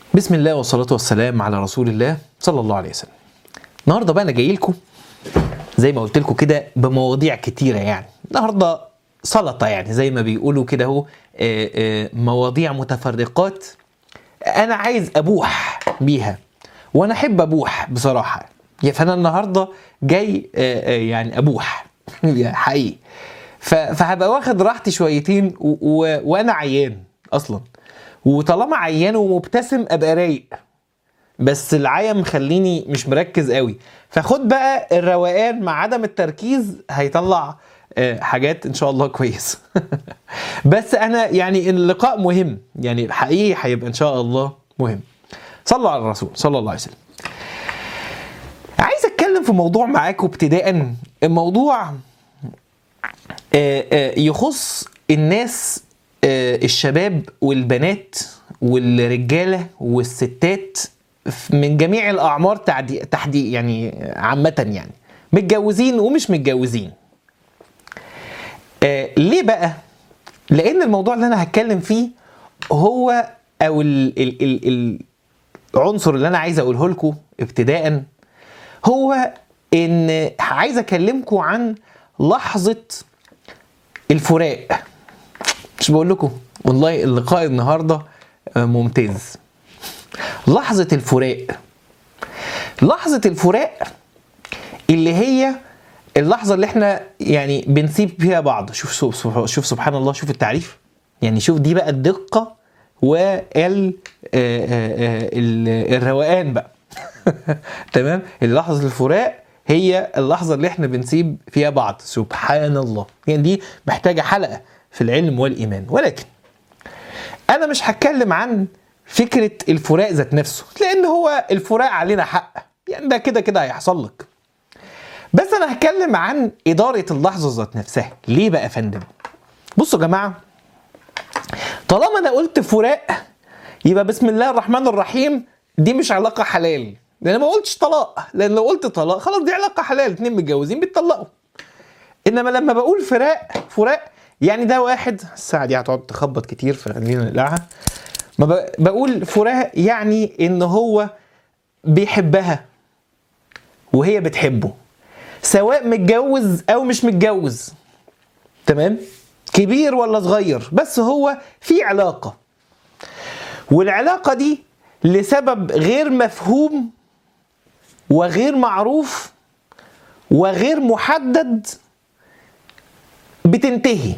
بسم الله والصلاة والسلام على رسول الله صلى الله عليه وسلم. النهارده بقى انا جاي لكم زي ما قلت لكم كده بمواضيع كتيرة يعني. النهارده سلطة يعني زي ما بيقولوا كده اهو آه، آه، مواضيع متفرقات انا عايز ابوح بيها وانا احب ابوح بصراحة. يا فانا النهارده جاي آه، آه، يعني ابوح حقيقي. ف- فهبقى واخد راحتي شويتين و... و... وانا عيان اصلا وطالما عيان ومبتسم ابقى رايق بس العيا مخليني مش مركز قوي فخد بقى الروقان مع عدم التركيز هيطلع آه، حاجات ان شاء الله كويسه بس انا يعني اللقاء مهم يعني حقيقي هيبقى ان شاء الله مهم صلوا على الرسول صلى الله عليه وسلم عايز اتكلم في موضوع معاكم ابتداء الموضوع آه، آه، يخص الناس آه، الشباب والبنات والرجاله والستات ف- من جميع الاعمار تعدي تحدي يعني عامه يعني متجوزين ومش متجوزين آه، ليه بقى لان الموضوع اللي انا هتكلم فيه هو او ال ال ال العنصر اللي انا عايز اقوله لكم ابتداء هو ان عايز اكلمكم عن لحظه الفراق مش بقول لكم والله اللقاء النهارده آه، ممتاز لحظه الفراق لحظه الفراق اللي هي اللحظه اللي احنا يعني بنسيب فيها بعض شوف شوف شوف سبحان الله شوف التعريف يعني شوف دي بقى الدقه وال آه، آه، آه، ال- الروقان بقى تمام لحظه الفراق هي اللحظه اللي احنا بنسيب فيها بعض سبحان الله يعني دي محتاجه حلقه في العلم والايمان ولكن انا مش هتكلم عن فكره الفراق ذات نفسه لان هو الفراق علينا حق يعني ده كده كده هيحصل لك بس انا هتكلم عن اداره اللحظه ذات نفسها ليه بقى يا فندم بصوا يا جماعه طالما انا قلت فراق يبقى بسم الله الرحمن الرحيم دي مش علاقه حلال لان ما قلتش طلاق لان لو قلت طلاق خلاص دي علاقه حلال اتنين متجوزين بيتطلقوا انما لما بقول فراق فراق يعني ده واحد الساعه دي هتقعد تخبط كتير فخلينا نقلعها ما ب- بقول فراق يعني ان هو بيحبها وهي بتحبه سواء متجوز او مش متجوز تمام كبير ولا صغير بس هو في علاقه والعلاقه دي لسبب غير مفهوم وغير معروف وغير محدد بتنتهي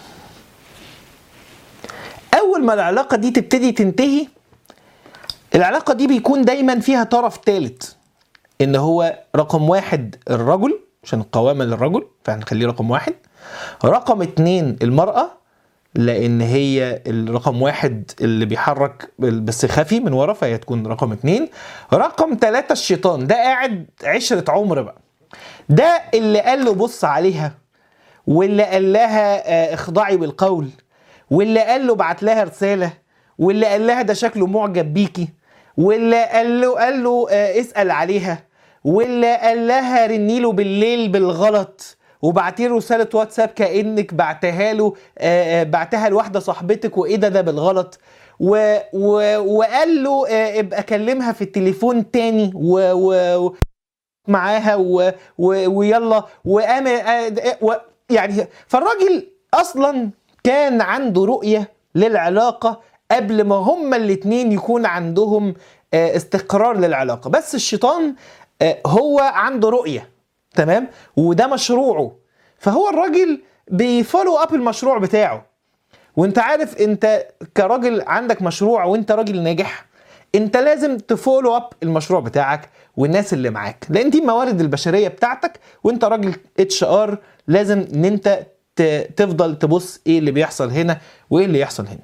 اول ما العلاقه دي تبتدي تنتهي العلاقه دي بيكون دايما فيها طرف ثالث ان هو رقم واحد الرجل عشان القوامه للرجل فهنخليه رقم واحد رقم اتنين المراه لان هي الرقم واحد اللي بيحرك بس خفي من ورا فهي تكون رقم اتنين رقم ثلاثة الشيطان ده قاعد عشرة عمر بقى ده اللي قال له بص عليها واللي قال لها آه، اخضعي بالقول واللي قال له بعت لها رساله واللي قال لها ده شكله معجب بيكي واللي قال له قال له آه، اسال عليها واللي قال لها رني له بالليل بالغلط وبعتي له رساله واتساب كانك بعتها له آه، آه، بعتها لواحده صاحبتك وايه ده ده بالغلط و و وقال له آه، ابقى كلمها في التليفون تاني و, و معاها و... و... ويلا وقام و... يعني فالراجل اصلا كان عنده رؤيه للعلاقه قبل ما هما الاتنين يكون عندهم آه، استقرار للعلاقه بس الشيطان آه، هو عنده رؤيه تمام وده مشروعه فهو الراجل بيفولو اب المشروع بتاعه وانت عارف انت كراجل عندك مشروع وانت راجل ناجح انت لازم تفولو اب المشروع بتاعك والناس اللي معاك لان دي الموارد البشريه بتاعتك وانت راجل اتش ار لازم ان انت ت- تفضل تبص ايه اللي بيحصل هنا وايه اللي يحصل هنا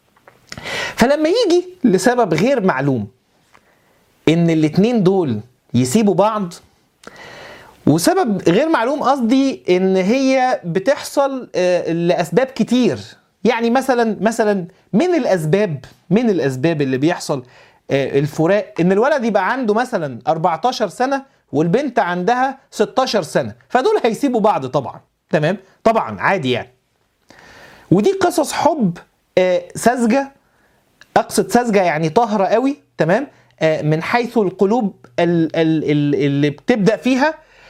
فلما يجي لسبب غير معلوم ان الاتنين دول يسيبوا بعض وسبب غير معلوم قصدي ان هي بتحصل آه، لاسباب كتير يعني مثلا مثلا من الاسباب من الاسباب اللي بيحصل آه، الفراق ان الولد يبقى عنده مثلا 14 سنه والبنت عندها 16 سنه فدول هيسيبوا بعض طبعا تمام طبعا عادي يعني ودي قصص حب آه، ساذجه اقصد ساذجه يعني طاهره قوي تمام آه، من حيث القلوب ال- ال- ال- اللي بتبدا فيها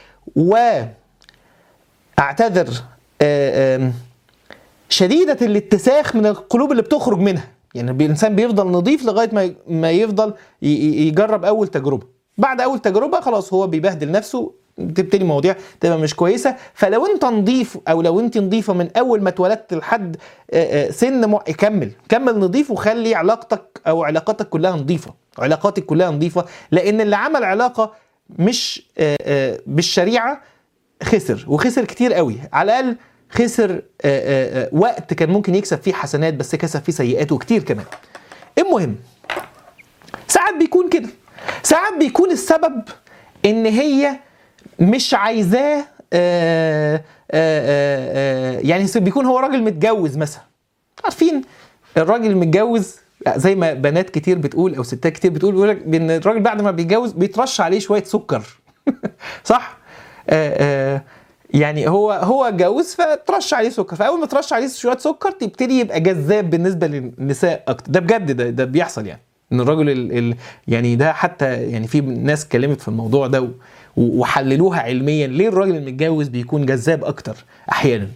واعتذر آه، آم، شديده الاتساخ من القلوب اللي بتخرج منها يعني الانسان بيفضل نظيف لغايه ما ما يفضل ي- ي- يجرب اول تجربه بعد اول تجربه خلاص هو بيبهدل نفسه تبتدي مواضيع تبقى مش كويسه فلو انت نظيف او لو انت نظيفه من اول ما اتولدت لحد آه، آه، سن مع... كمل كمل نظيف وخلي علاقتك او علاقاتك كلها نظيفه علاقاتك كلها نظيفه لان اللي عمل علاقه مش آه، آه، بالشريعه خسر وخسر كتير قوي على الاقل خسر آه، آه، آه، وقت كان ممكن يكسب فيه حسنات بس كسب فيه سيئات وكتير كمان المهم ساعات بيكون كده ساعات بيكون السبب ان هي مش عايزاه آه، آه، آه، آه، يعني بيكون هو راجل متجوز مثلا عارفين الراجل المتجوز زي ما بنات كتير بتقول او ستات كتير بتقول بيقول لك ان الراجل بعد ما بيتجوز بيترش عليه شويه سكر صح؟ آه آه يعني هو هو اتجوز فترش عليه سكر فاول ما ترش عليه شويه سكر تبتدي يبقى جذاب بالنسبه للنساء اكتر ده بجد ده, ده بيحصل يعني ان الراجل ال ال يعني ده حتى يعني في ناس اتكلمت في الموضوع ده و- وحللوها علميا ليه الراجل المتجوز بيكون جذاب اكتر احيانا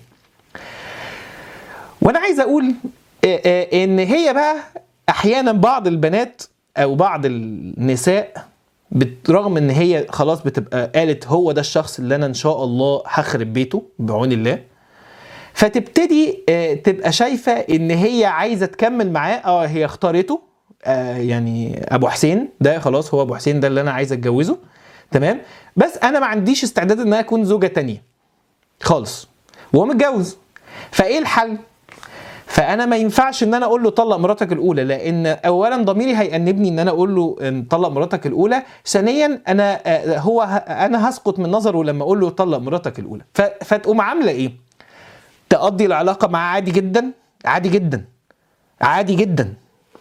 وانا عايز اقول آه، آه، ان هي بقى احيانا بعض البنات او بعض النساء بت- رغم ان هي خلاص بتبقى قالت هو ده الشخص اللي انا ان شاء الله هخرب بيته بعون الله فتبتدي آه، تبقى شايفه ان هي عايزه تكمل معاه اه هي اختارته آه، يعني ابو حسين ده خلاص هو ابو حسين ده اللي انا عايز اتجوزه تمام بس انا ما عنديش استعداد ان انا اكون زوجه تانية خالص وهو متجوز فايه الحل فانا ما ينفعش ان انا اقول له طلق مراتك الاولى لان اولا ضميري هيأنبني ان انا اقول له إن طلق مراتك الاولى ثانيا انا آه، هو ه- انا هسقط من نظره لما اقول له طلق مراتك الاولى ف- فتقوم عامله ايه تقضي العلاقه معاه عادي جدا عادي جدا عادي جدا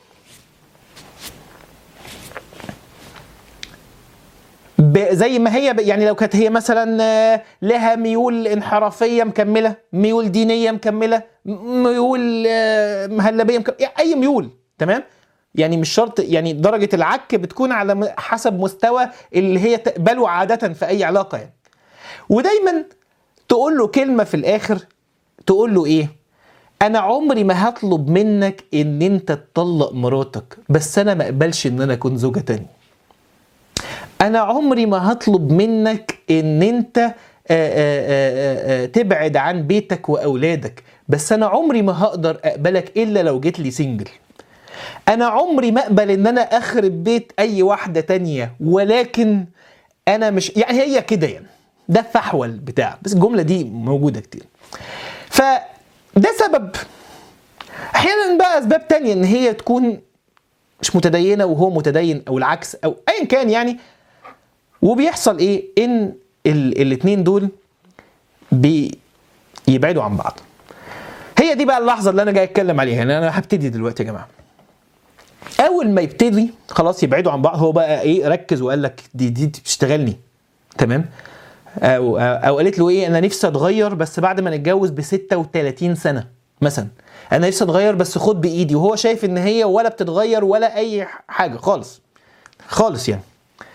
ب- زي ما هي ب- يعني لو كانت هي مثلا آه، لها ميول انحرافيه مكمله ميول دينيه مكمله م- ميول آه، مهلبيه مكملة اي ميول تمام يعني مش شرط يعني درجه العك بتكون على م- حسب مستوى اللي هي تقبله عاده في اي علاقه يعني ودايما تقول له كلمه في الاخر تقول له ايه انا عمري ما هطلب منك ان انت تطلق مراتك بس انا ما اقبلش ان انا اكون زوجه تانية انا عمري ما هطلب منك ان انت آه، آه، آه، آه، تبعد عن بيتك واولادك بس انا عمري ما هقدر اقبلك الا لو جيت لي سنجل انا عمري ما اقبل ان انا اخرب بيت اي واحده تانية ولكن انا مش يعني هي كده يعني ده الفحول بتاع بس الجمله دي موجوده كتير فده سبب احيانا بقى اسباب تانية ان هي تكون مش متدينه وهو متدين او العكس او ايا كان يعني وبيحصل ايه ان ال- الاتنين دول بيبعدوا عن بعض هي دي بقى اللحظه اللي انا جاي اتكلم عليها يعني انا هبتدي دلوقتي يا جماعه اول ما يبتدي خلاص يبعدوا عن بعض هو بقى ايه ركز وقال لك دي دي بتشتغلني تمام او او قالت له ايه انا نفسي اتغير بس بعد ما نتجوز ب 36 سنه مثلا انا نفسي اتغير بس خد بايدي وهو شايف ان هي ولا بتتغير ولا اي حاجه خالص خالص يعني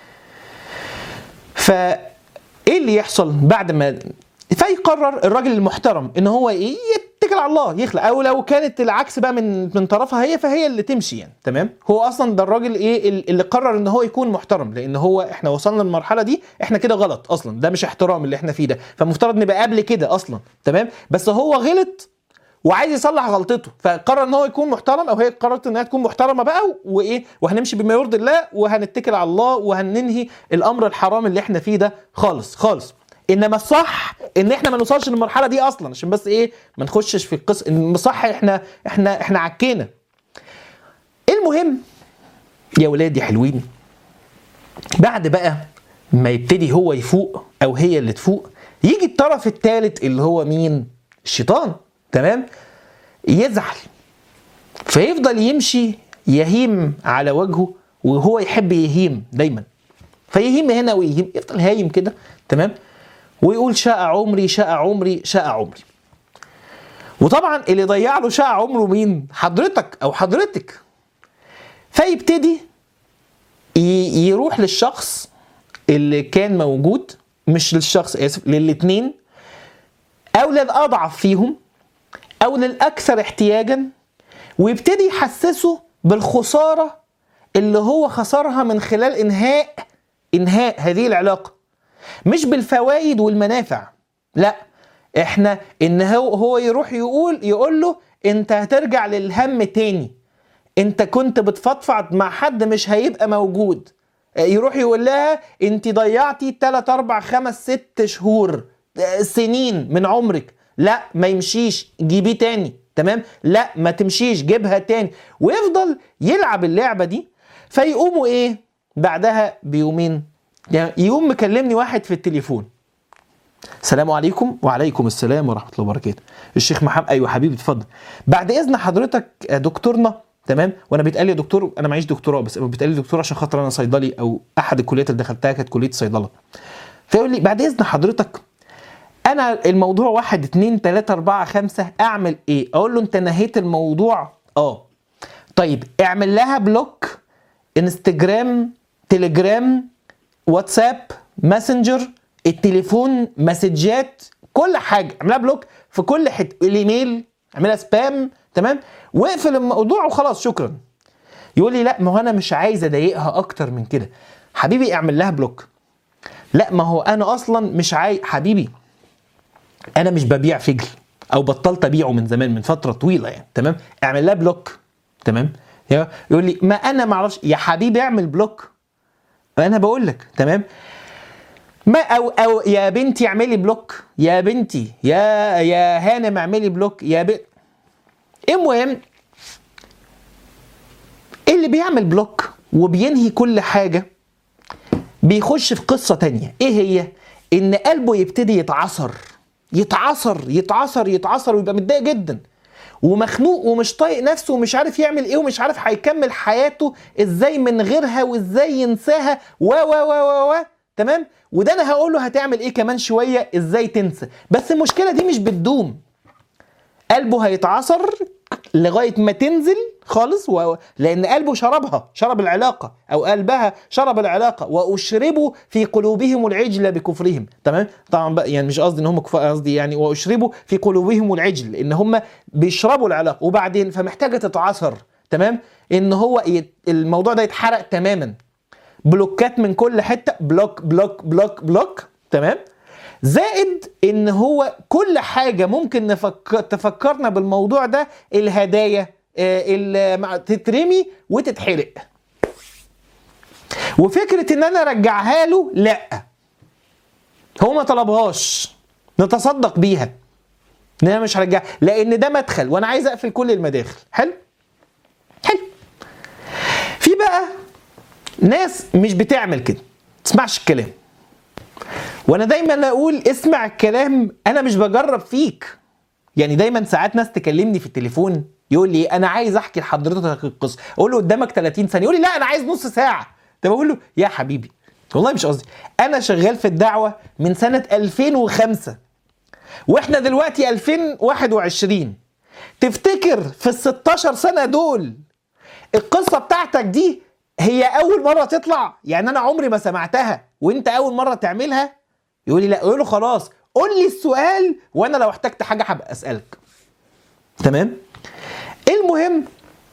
فايه اللي يحصل بعد ما فيقرر الراجل المحترم ان هو ايه يتكل على الله يخلق او لو كانت العكس بقى من من طرفها هي فهي اللي تمشي يعني تمام هو اصلا ده الراجل ايه اللي قرر ان هو يكون محترم لان هو احنا وصلنا للمرحله دي احنا كده غلط اصلا ده مش احترام اللي احنا فيه ده فمفترض نبقى قبل كده اصلا تمام بس هو غلط وعايز يصلح غلطته فقرر ان هو يكون محترم او هي قررت انها تكون محترمه بقى وايه وهنمشي بما يرضي الله وهنتكل على الله وهننهي الامر الحرام اللي احنا فيه ده خالص خالص انما الصح ان احنا ما نوصلش للمرحله دي اصلا عشان بس ايه ما نخشش في القصه ان صح احنا احنا احنا عكينا المهم يا ولادي حلوين بعد بقى ما يبتدي هو يفوق او هي اللي تفوق يجي الطرف الثالث اللي هو مين الشيطان تمام يزعل فيفضل يمشي يهيم على وجهه وهو يحب يهيم دايما فيهيم هنا ويهيم يفضل هايم كده تمام ويقول شاء عمري شاء عمري شاء عمري وطبعا اللي ضيع له شاء عمره مين حضرتك او حضرتك فيبتدي يروح للشخص اللي كان موجود مش للشخص اسف للاتنين او للاضعف فيهم او للاكثر احتياجا ويبتدي يحسسه بالخساره اللي هو خسرها من خلال انهاء انهاء هذه العلاقه مش بالفوائد والمنافع لا احنا ان هو هو يروح يقول يقول له انت هترجع للهم تاني انت كنت بتفضفض مع حد مش هيبقى موجود يروح يقول لها انت ضيعتي 3 4 5 6 شهور سنين من عمرك لا ما يمشيش جيبيه تاني تمام لا ما تمشيش جيبها تاني ويفضل يلعب اللعبه دي فيقوموا ايه بعدها بيومين يعني يقوم مكلمني واحد في التليفون السلام عليكم وعليكم السلام ورحمه الله وبركاته الشيخ محمد ايوه حبيبي اتفضل بعد اذن حضرتك يا دكتورنا تمام وانا بيتقال لي يا دكتور انا معيش دكتوراه بس بيتقال لي دكتور عشان خاطر انا صيدلي او احد الكليات اللي دخلتها كانت كليه صيدله فيقول لي بعد اذن حضرتك انا الموضوع واحد اتنين تلاته اربعه خمسه اعمل ايه؟ اقول له انت نهيت الموضوع اه طيب اعمل لها بلوك انستجرام تليجرام واتساب ماسنجر التليفون مسجات كل حاجه اعملها بلوك في كل حته الايميل اعملها سبام تمام واقفل الموضوع وخلاص شكرا يقول لي لا ما هو انا مش عايز اضايقها اكتر من كده حبيبي اعمل لها بلوك لا ما هو انا اصلا مش عايز حبيبي انا مش ببيع فجل او بطلت ابيعه من زمان من فتره طويله يعني تمام اعمل لها بلوك تمام يقول لي ما انا ما اعرفش يا حبيبي اعمل بلوك انا بقول لك تمام ما او او يا بنتي اعملي بلوك يا بنتي يا يا هانم اعملي بلوك يا ب... المهم اللي بيعمل بلوك وبينهي كل حاجه بيخش في قصه تانية ايه هي ان قلبه يبتدي يتعصر يتعصر يتعصر يتعصر ويبقى متضايق جدا ومخنوق ومش طايق نفسه ومش عارف يعمل ايه ومش عارف هيكمل حياته ازاي من غيرها وازاي ينساها و و و و و تمام وده انا هقول له هتعمل ايه كمان شويه ازاي تنسى بس المشكله دي مش بتدوم قلبه هيتعصر لغايه ما تنزل خالص و... لان قلبه شربها شرب العلاقه او قلبها شرب العلاقه واشربوا في قلوبهم العجل بكفرهم تمام طبعا بقى يعني مش قصدي ان هم كفار قصدي يعني واشربوا في قلوبهم العجل لان هم بيشربوا العلاقه وبعدين فمحتاجه تتعصر تمام ان هو يت... الموضوع ده يتحرق تماما بلوكات من كل حته بلوك بلوك بلوك بلوك تمام زائد ان هو كل حاجه ممكن نفك... تفكرنا بالموضوع ده الهدايا اللي تترمي وتتحرق وفكره ان انا ارجعها له لا هو ما طلبهاش نتصدق بيها ان انا مش هرجعها لان ده مدخل وانا عايز اقفل كل المداخل حلو حلو في بقى ناس مش بتعمل كده تسمعش الكلام وانا دايما اقول اسمع الكلام انا مش بجرب فيك يعني دايما ساعات ناس تكلمني في التليفون يقول لي انا عايز احكي لحضرتك القصه اقول له قدامك 30 ثانيه يقول لي لا انا عايز نص ساعه طب اقول له يا حبيبي والله مش قصدي انا شغال في الدعوه من سنه 2005 واحنا دلوقتي 2021 تفتكر في ال 16 سنه دول القصه بتاعتك دي هي اول مره تطلع يعني انا عمري ما سمعتها وانت اول مره تعملها يقول لي لا يقول له خلاص قول لي السؤال وانا لو احتجت حاجه هبقى اسالك تمام المهم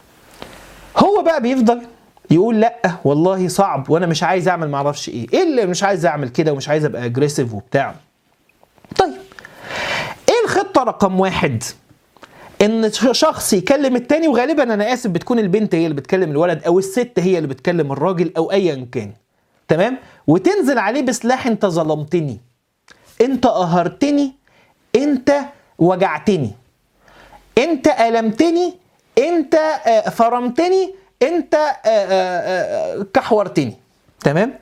هو بقى بيفضل يقول لا والله صعب وانا مش عايز اعمل معرفش ايه ايه اللي مش عايز اعمل كده ومش عايز ابقى اجريسيف وبتاع طيب ايه الخطه رقم واحد ان شخص يكلم التاني وغالبا انا اسف بتكون البنت هي اللي بتكلم الولد او الست هي اللي بتكلم الراجل او ايا كان تمام وتنزل عليه بسلاح انت ظلمتني انت قهرتني انت وجعتني انت المتني انت فرمتني انت كحورتني تمام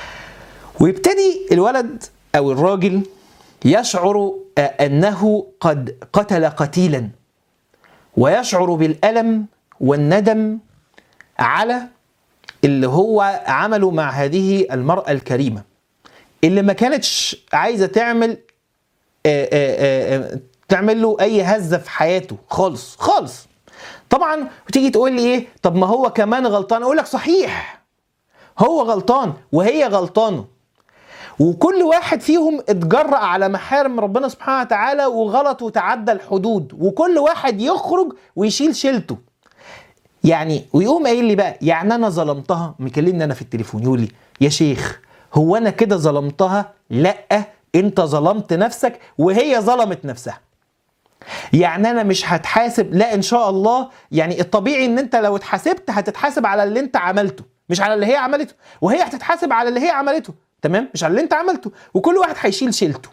ويبتدي الولد او الراجل يشعر انه قد قتل قتيلا ويشعر بالالم والندم على اللي هو عمله مع هذه المراه الكريمه اللي ما كانتش عايزه تعمل آآ آآ تعمل له اي هزه في حياته خالص خالص طبعا وتيجي تقول لي ايه طب ما هو كمان غلطان اقول لك صحيح هو غلطان وهي غلطانه وكل واحد فيهم اتجرأ على محارم ربنا سبحانه وتعالى وغلط وتعدى الحدود وكل واحد يخرج ويشيل شيلته يعني ويقوم قايل لي بقى يعني انا ظلمتها مكلمني انا في التليفون يقول لي يا شيخ هو انا كده ظلمتها لا انت ظلمت نفسك وهي ظلمت نفسها يعني انا مش هتحاسب لا ان شاء الله يعني الطبيعي ان انت لو اتحاسبت هتتحاسب على اللي انت عملته مش على اللي هي عملته وهي هتتحاسب على اللي هي عملته تمام مش على اللي انت عملته وكل واحد هيشيل شيلته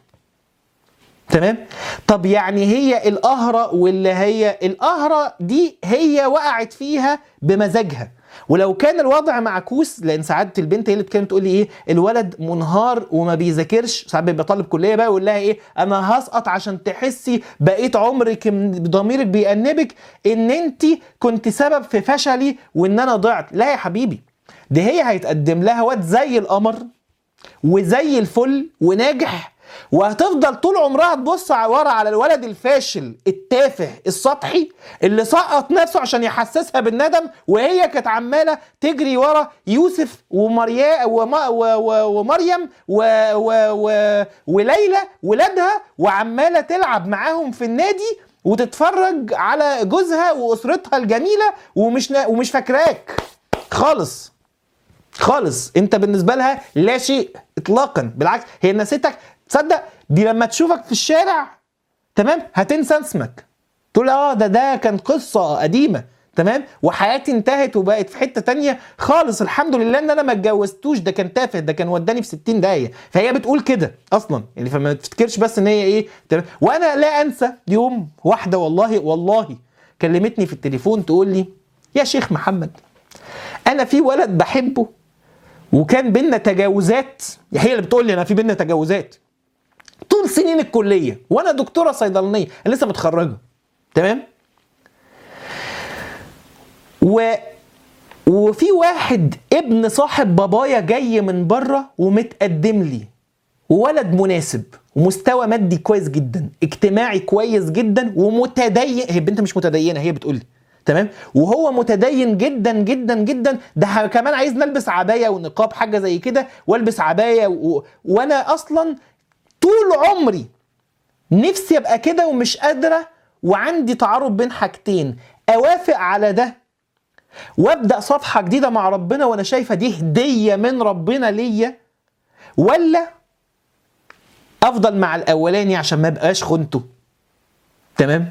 تمام طب يعني هي القهرة واللي هي القهرة دي هي وقعت فيها بمزاجها ولو كان الوضع معكوس لان ساعات البنت هي اللي بتتكلم تقول لي ايه الولد منهار وما بيذاكرش ساعات بيبقى طالب كليه بقى يقول لها ايه انا هسقط عشان تحسي بقيت عمرك من- ضميرك بيأنبك ان انت كنت سبب في فشلي وان انا ضعت لا يا حبيبي دي هي هيتقدم لها واد زي القمر وزي الفل وناجح وهتفضل طول عمرها تبص على- ورا على الولد الفاشل التافه السطحي اللي سقط نفسه عشان يحسسها بالندم وهي كانت عماله تجري ورا يوسف ومريا وما و و ومريم و و و وليلى ولادها وعماله تلعب معاهم في النادي وتتفرج على جوزها واسرتها الجميله ومش نا- ومش فاكراك خالص خالص انت بالنسبه لها لا شيء اطلاقا بالعكس هي نسيتك تصدق دي لما تشوفك في الشارع تمام هتنسى اسمك تقول اه ده ده كان قصه قديمه تمام وحياتي انتهت وبقت في حته تانية خالص الحمد لله ان انا ما اتجوزتوش ده كان تافه ده كان وداني في 60 دقيقه فهي بتقول كده اصلا يعني فما تفتكرش بس ان هي ايه تمام وانا لا انسى يوم واحده والله والله كلمتني في التليفون تقول لي يا شيخ محمد انا في ولد بحبه وكان بينا تجاوزات هي اللي بتقول لي انا في بينا تجاوزات طول سنين الكليه وانا دكتوره صيدلانيه انا لسه متخرجه تمام و وفي واحد ابن صاحب بابايا جاي من بره ومتقدم لي وولد مناسب ومستوى مادي كويس جدا اجتماعي كويس جدا ومتدين هي البنت مش متدينه هي بتقول لي تمام وهو متدين جدا جدا جدا ده ه- كمان عايز نلبس عبايه ونقاب حاجه زي كده والبس عبايه و... وانا اصلا طول عمري نفسي ابقى كده ومش قادره وعندي تعارض بين حاجتين اوافق على ده وابدا صفحه جديده مع ربنا وانا شايفه دي هديه من ربنا ليا ولا افضل مع الاولاني عشان ما ابقاش خنته تمام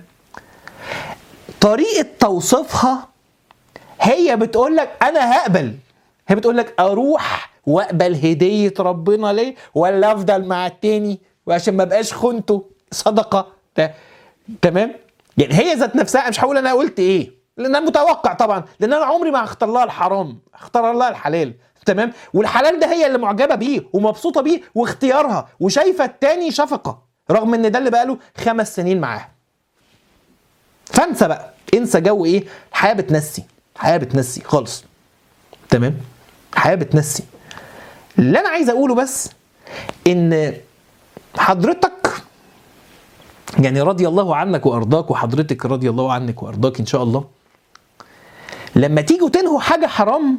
طريقه توصيفها هي بتقول لك انا هقبل هي بتقول لك اروح واقبل هديه ربنا ليه ولا افضل مع التاني وعشان ما ابقاش خنته صدقه ت- تمام يعني هي ذات نفسها أنا مش هقول انا قلت ايه لان انا متوقع طبعا لان انا عمري ما هختار لها الحرام اختار لها الحلال تمام والحلال ده هي اللي معجبه بيه ومبسوطه بيه واختيارها وشايفه التاني شفقه رغم ان ده اللي بقاله خمس سنين معاها فانسى بقى انسى جو ايه الحياه بتنسي الحياه بتنسي خالص تمام الحياه بتنسي اللي انا عايز اقوله بس ان حضرتك يعني رضي الله عنك وارضاك وحضرتك رضي الله عنك وارضاك ان شاء الله لما تيجوا تنهوا حاجه حرام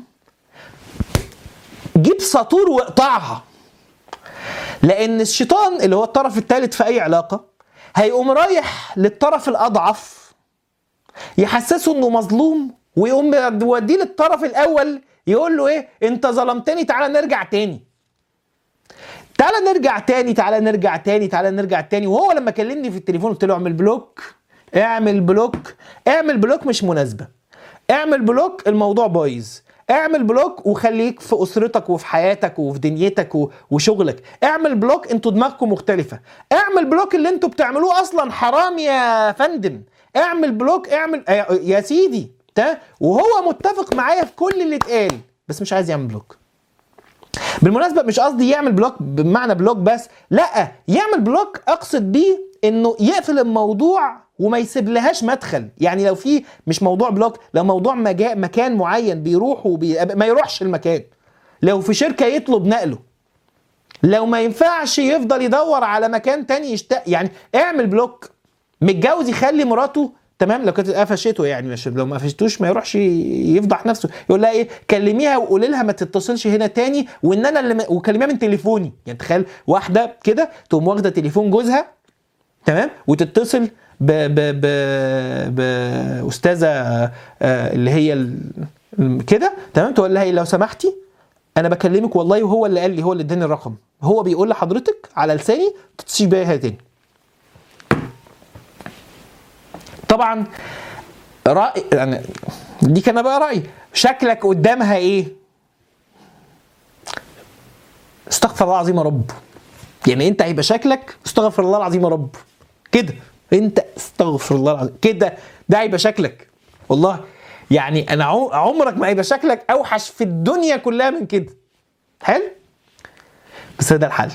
جيب سطور واقطعها لان الشيطان اللي هو الطرف الثالث في اي علاقه هيقوم رايح للطرف الاضعف يحسسه انه مظلوم ويقوم يوديه للطرف الاول يقول له ايه انت ظلمتني تعالى نرجع تاني تعالى نرجع تاني تعالى نرجع تاني تعالى نرجع تاني وهو لما كلمني في التليفون قلت له اعمل بلوك اعمل بلوك اعمل بلوك مش مناسبه اعمل بلوك الموضوع بايظ اعمل بلوك وخليك في اسرتك وفي حياتك وفي دنيتك و- وشغلك اعمل بلوك انتوا دماغكم مختلفه اعمل بلوك اللي انتوا بتعملوه اصلا حرام يا فندم اعمل بلوك اعمل آه، يا سيدي تا وهو متفق معايا في كل اللي اتقال بس مش عايز يعمل بلوك بالمناسبه مش قصدي يعمل بلوك بمعنى بلوك بس لا يعمل بلوك اقصد بيه انه يقفل الموضوع وما يسيب لهاش مدخل يعني لو في مش موضوع بلوك لو موضوع مجا مكان معين بيروح وبي... ما يروحش المكان لو في شركه يطلب نقله لو ما ينفعش يفضل يدور على مكان تاني يشتاق يعني اعمل بلوك متجوز يخلي مراته تمام لو كانت قفشته يعني مش لو ما قفشتوش ما يروحش يفضح نفسه يقول لها ايه كلميها وقولي لها ما تتصلش هنا تاني وان انا اللي م... وكلميها من تليفوني يعني تخيل واحده كده تقوم واخده تليفون جوزها تمام وتتصل ب ب ب باستاذه آه، اللي هي ال- كده تمام تقول لها إيه، لو سمحتي انا بكلمك والله وهو اللي قال لي هو اللي اداني الرقم هو بيقول لحضرتك على لساني تتصلي بيها تاني طبعا راي يعني دي كان بقى رايي شكلك قدامها ايه استغفر الله العظيم يا رب يعني انت هيبقى شكلك استغفر الله العظيم يا رب كده انت استغفر الله العظيم كده ده هيبقى شكلك والله يعني انا عم- عمرك ما هيبقى شكلك اوحش في الدنيا كلها من كده حلو بس ده الحل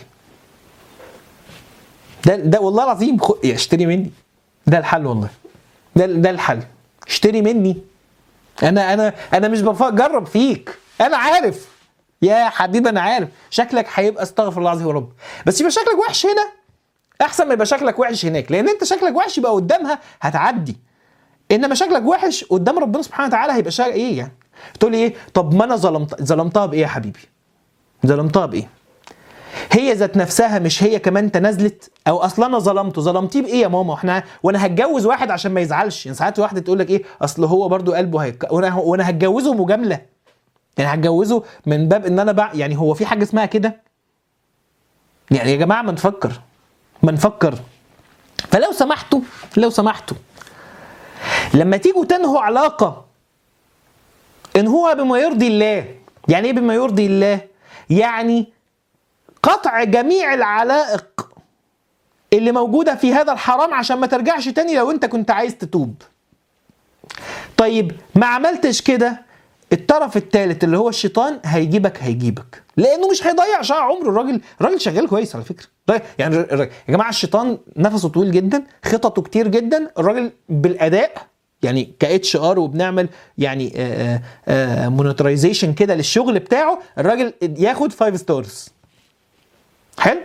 ده ده والله العظيم خ... يا اشتري مني ده الحل والله ده ده الحل اشتري مني انا انا انا مش بجرب فيك انا عارف يا حبيبي انا عارف شكلك هيبقى استغفر الله العظيم يا رب بس يبقى شكلك وحش هنا احسن ما يبقى شكلك وحش هناك لان انت شكلك وحش يبقى قدامها هتعدي انما شكلك وحش قدام ربنا سبحانه وتعالى هيبقى شكل ايه يعني تقول لي ايه طب ما انا ظلمت ظلمتها بايه يا حبيبي ظلمتها بايه هي ذات نفسها مش هي كمان تنازلت او اصلا انا ظلمته ظلمتيه بايه يا ماما احنا وانا هتجوز واحد عشان ما يزعلش يعني ساعات واحده تقول لك ايه اصل هو برضو قلبه هيك وانا وانا هتجوزه مجامله يعني هتجوزه من باب ان انا بقى يعني هو في حاجه اسمها كده يعني يا جماعه ما نفكر ما نفكر فلو سمحتوا لو سمحتوا لما تيجوا تنهوا علاقه انهوها بما يرضي الله يعني ايه بما يرضي الله يعني قطع جميع العلائق اللي موجودة في هذا الحرام عشان ما ترجعش تاني لو انت كنت عايز تتوب طيب ما عملتش كده الطرف الثالث اللي هو الشيطان هيجيبك هيجيبك لانه مش هيضيع شقى عمره الراجل الراجل شغال كويس على فكره ضيع- يعني الراجل- يا جماعه الشيطان نفسه طويل جدا خططه كتير جدا الراجل بالاداء يعني ك اتش ار وبنعمل يعني مونيترايزيشن كده للشغل بتاعه الراجل ياخد 5 ستارز حلو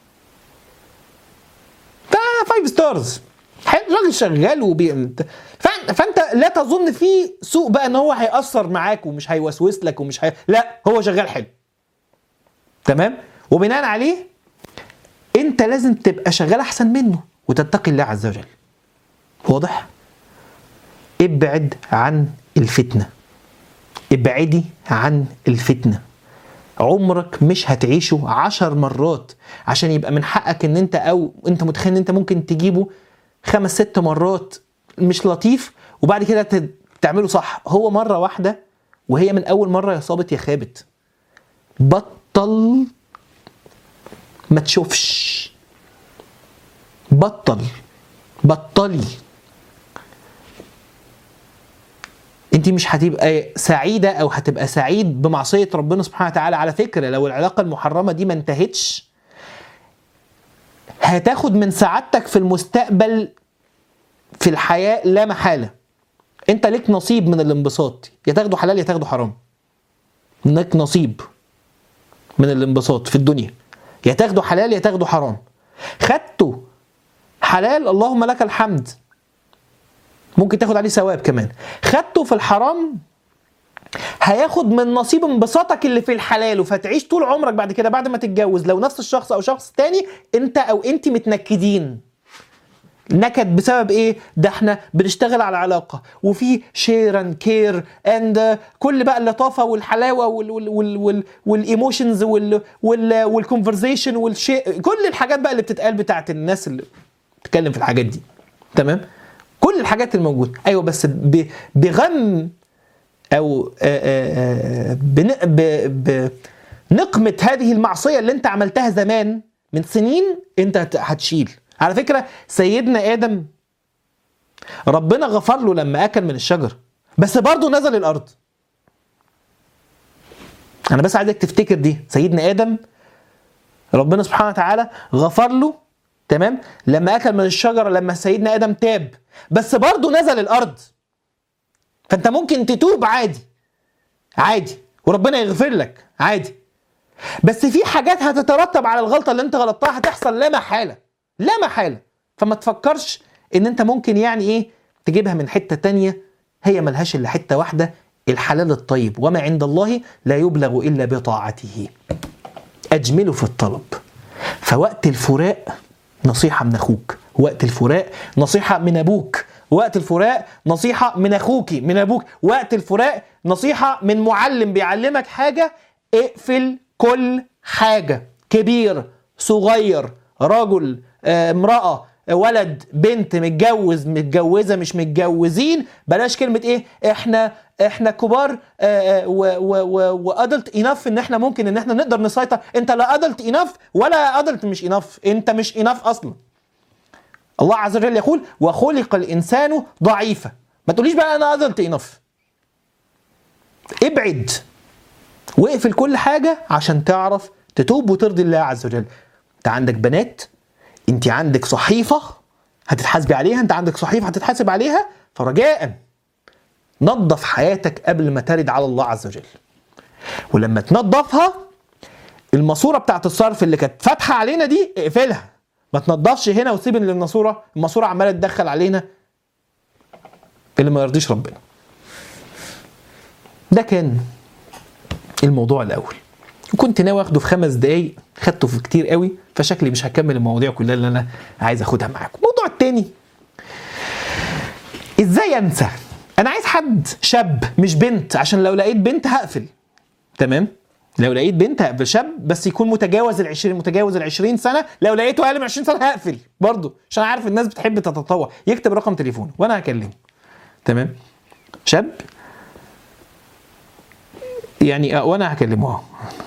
ده 5 ستارز حلو راجل شغال وبي فانت, فانت لا تظن فيه سوء بقى ان هو هيأثر معاك ومش هيوسوس لك ومش هي... لا هو شغال حلو تمام وبناء عليه انت لازم تبقى شغال احسن منه وتتقي الله عز وجل واضح ابعد عن الفتنه ابعدي عن الفتنه عمرك مش هتعيشه عشر مرات عشان يبقى من حقك ان انت او انت متخيل ان انت ممكن تجيبه خمس ست مرات مش لطيف وبعد كده ت- تعمله صح هو مرة واحدة وهي من اول مرة يا صابت يا خابت بطل ما تشوفش بطل بطلي انت مش هتبقى سعيده او هتبقى سعيد بمعصيه ربنا سبحانه وتعالى على فكره لو العلاقه المحرمه دي ما انتهتش هتاخد من سعادتك في المستقبل في الحياه لا محاله انت ليك نصيب من الانبساط يا تاخده حلال يا تاخده حرام لك نصيب من الانبساط في الدنيا يا تاخده حلال يا تاخده حرام خدته حلال اللهم لك الحمد ممكن تاخد عليه ثواب كمان خدته في الحرام هياخد من نصيب انبساطك اللي في الحلال وفتعيش طول عمرك بعد كده بعد ما تتجوز لو نفس الشخص او شخص تاني انت او انت متنكدين نكد بسبب ايه؟ ده احنا بنشتغل على علاقه وفي شير اند كير اند كل بقى اللطافه والحلاوه وال وال وال وال والايموشنز وال وال والكونفرزيشن والشيء كل الحاجات بقى اللي بتتقال بتاعت الناس اللي بتتكلم في الحاجات دي تمام؟ كل الحاجات الموجوده ايوه بس ب- بغم او آه، آه، آه، بن- ب- ب- نقمه هذه المعصيه اللي انت عملتها زمان من سنين انت هت- هتشيل على فكره سيدنا ادم ربنا غفر له لما اكل من الشجر بس برضه نزل الارض انا بس عايزك تفتكر دي سيدنا ادم ربنا سبحانه وتعالى غفر له تمام لما اكل من الشجره لما سيدنا ادم تاب بس برضه نزل الارض فانت ممكن تتوب عادي عادي وربنا يغفر لك عادي بس في حاجات هتترتب على الغلطه اللي انت غلطتها هتحصل لا محاله لا محاله فما تفكرش ان انت ممكن يعني ايه تجيبها من حته تانية هي ملهاش الا حته واحده الحلال الطيب وما عند الله لا يبلغ الا بطاعته اجملوا في الطلب فوقت الفراق نصيحه من اخوك وقت الفراق نصيحه من ابوك وقت الفراق نصيحه من اخوك من ابوك وقت الفراق نصيحه من معلم بيعلمك حاجه اقفل كل حاجه كبير صغير رجل آه، امراه ولد بنت متجوز متجوزه مش متجوزين بلاش كلمه ايه احنا احنا كبار وادلت انف ان احنا ممكن ان احنا نقدر نسيطر انت لا ادلت انف ولا ادلت مش انف انت مش انف اصلا الله عز وجل يقول وخلق الانسان ضعيفا ما تقوليش بقى انا ادلت انف ابعد واقفل كل حاجه عشان تعرف تتوب وترضي الله عز وجل انت عندك بنات انت عندك صحيفه هتتحاسبي عليها انت عندك صحيفه هتتحاسب عليها فرجاء نظف حياتك قبل ما ترد على الله عز وجل ولما تنظفها الماسوره بتاعت الصرف اللي كانت فاتحه علينا دي اقفلها ما تنضفش هنا وتسيب ان الماسوره الماسوره عماله تدخل علينا اللي ما يرضيش ربنا ده كان الموضوع الاول وكنت ناوي اخده في خمس دقايق خدته في كتير قوي فشكلي مش هكمل المواضيع كلها اللي انا عايز اخدها معاكم الموضوع التاني ازاي انسى انا عايز حد شاب مش بنت عشان لو لقيت بنت هقفل تمام لو لقيت بنت هقفل شاب بس يكون متجاوز ال 20 متجاوز ال 20 سنه لو لقيته اقل من 20 سنه هقفل برضه عشان عارف الناس بتحب تتطوع يكتب رقم تليفونه وانا هكلمه تمام شاب يعني آه، وانا هكلمه اهو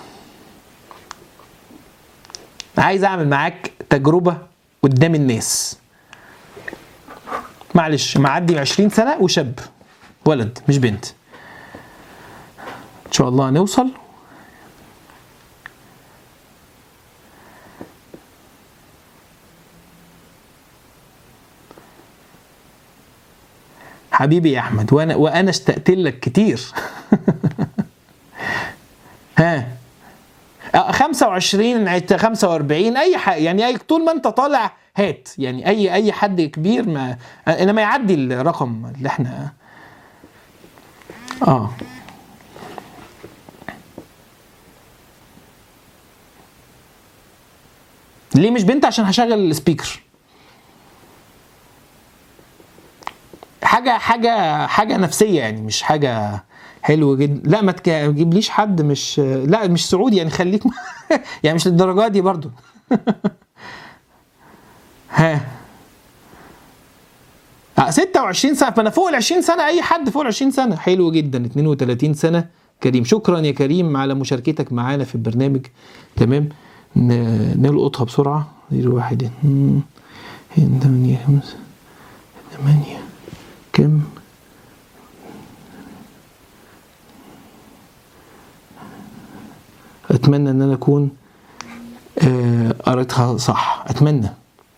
عايز اعمل معاك تجربه قدام الناس معلش معدي 20 سنه وشاب ولد مش بنت ان شاء الله هنوصل حبيبي يا احمد وانا وانا اشتقت لك كتير ها آه، 25 عت- 45 اي حاجه يعني اي طول ما انت طالع هات يعني اي اي حد كبير ما انما يعدي الرقم اللي احنا اه ليه مش بنت عشان هشغل السبيكر حاجه حاجه حاجه نفسيه يعني مش حاجه حلو جدا لا ما تك- تجيبليش حد مش لا مش سعودي يعني خليك يعني مش للدرجه دي برضو ها آه، 26 سنه فانا فوق ال 20 سنه اي حد فوق ال 20 سنه حلو جدا 32 سنه كريم شكرا يا كريم على مشاركتك معانا في البرنامج تمام ن- نلقطها بسرعه 01 8 5 8 كم اتمنى ان انا اكون آه، قريتها صح اتمنى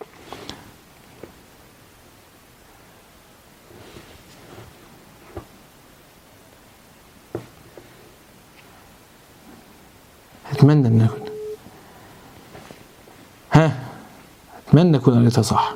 اتمنى ان اكون ها اتمنى اكون قريتها صح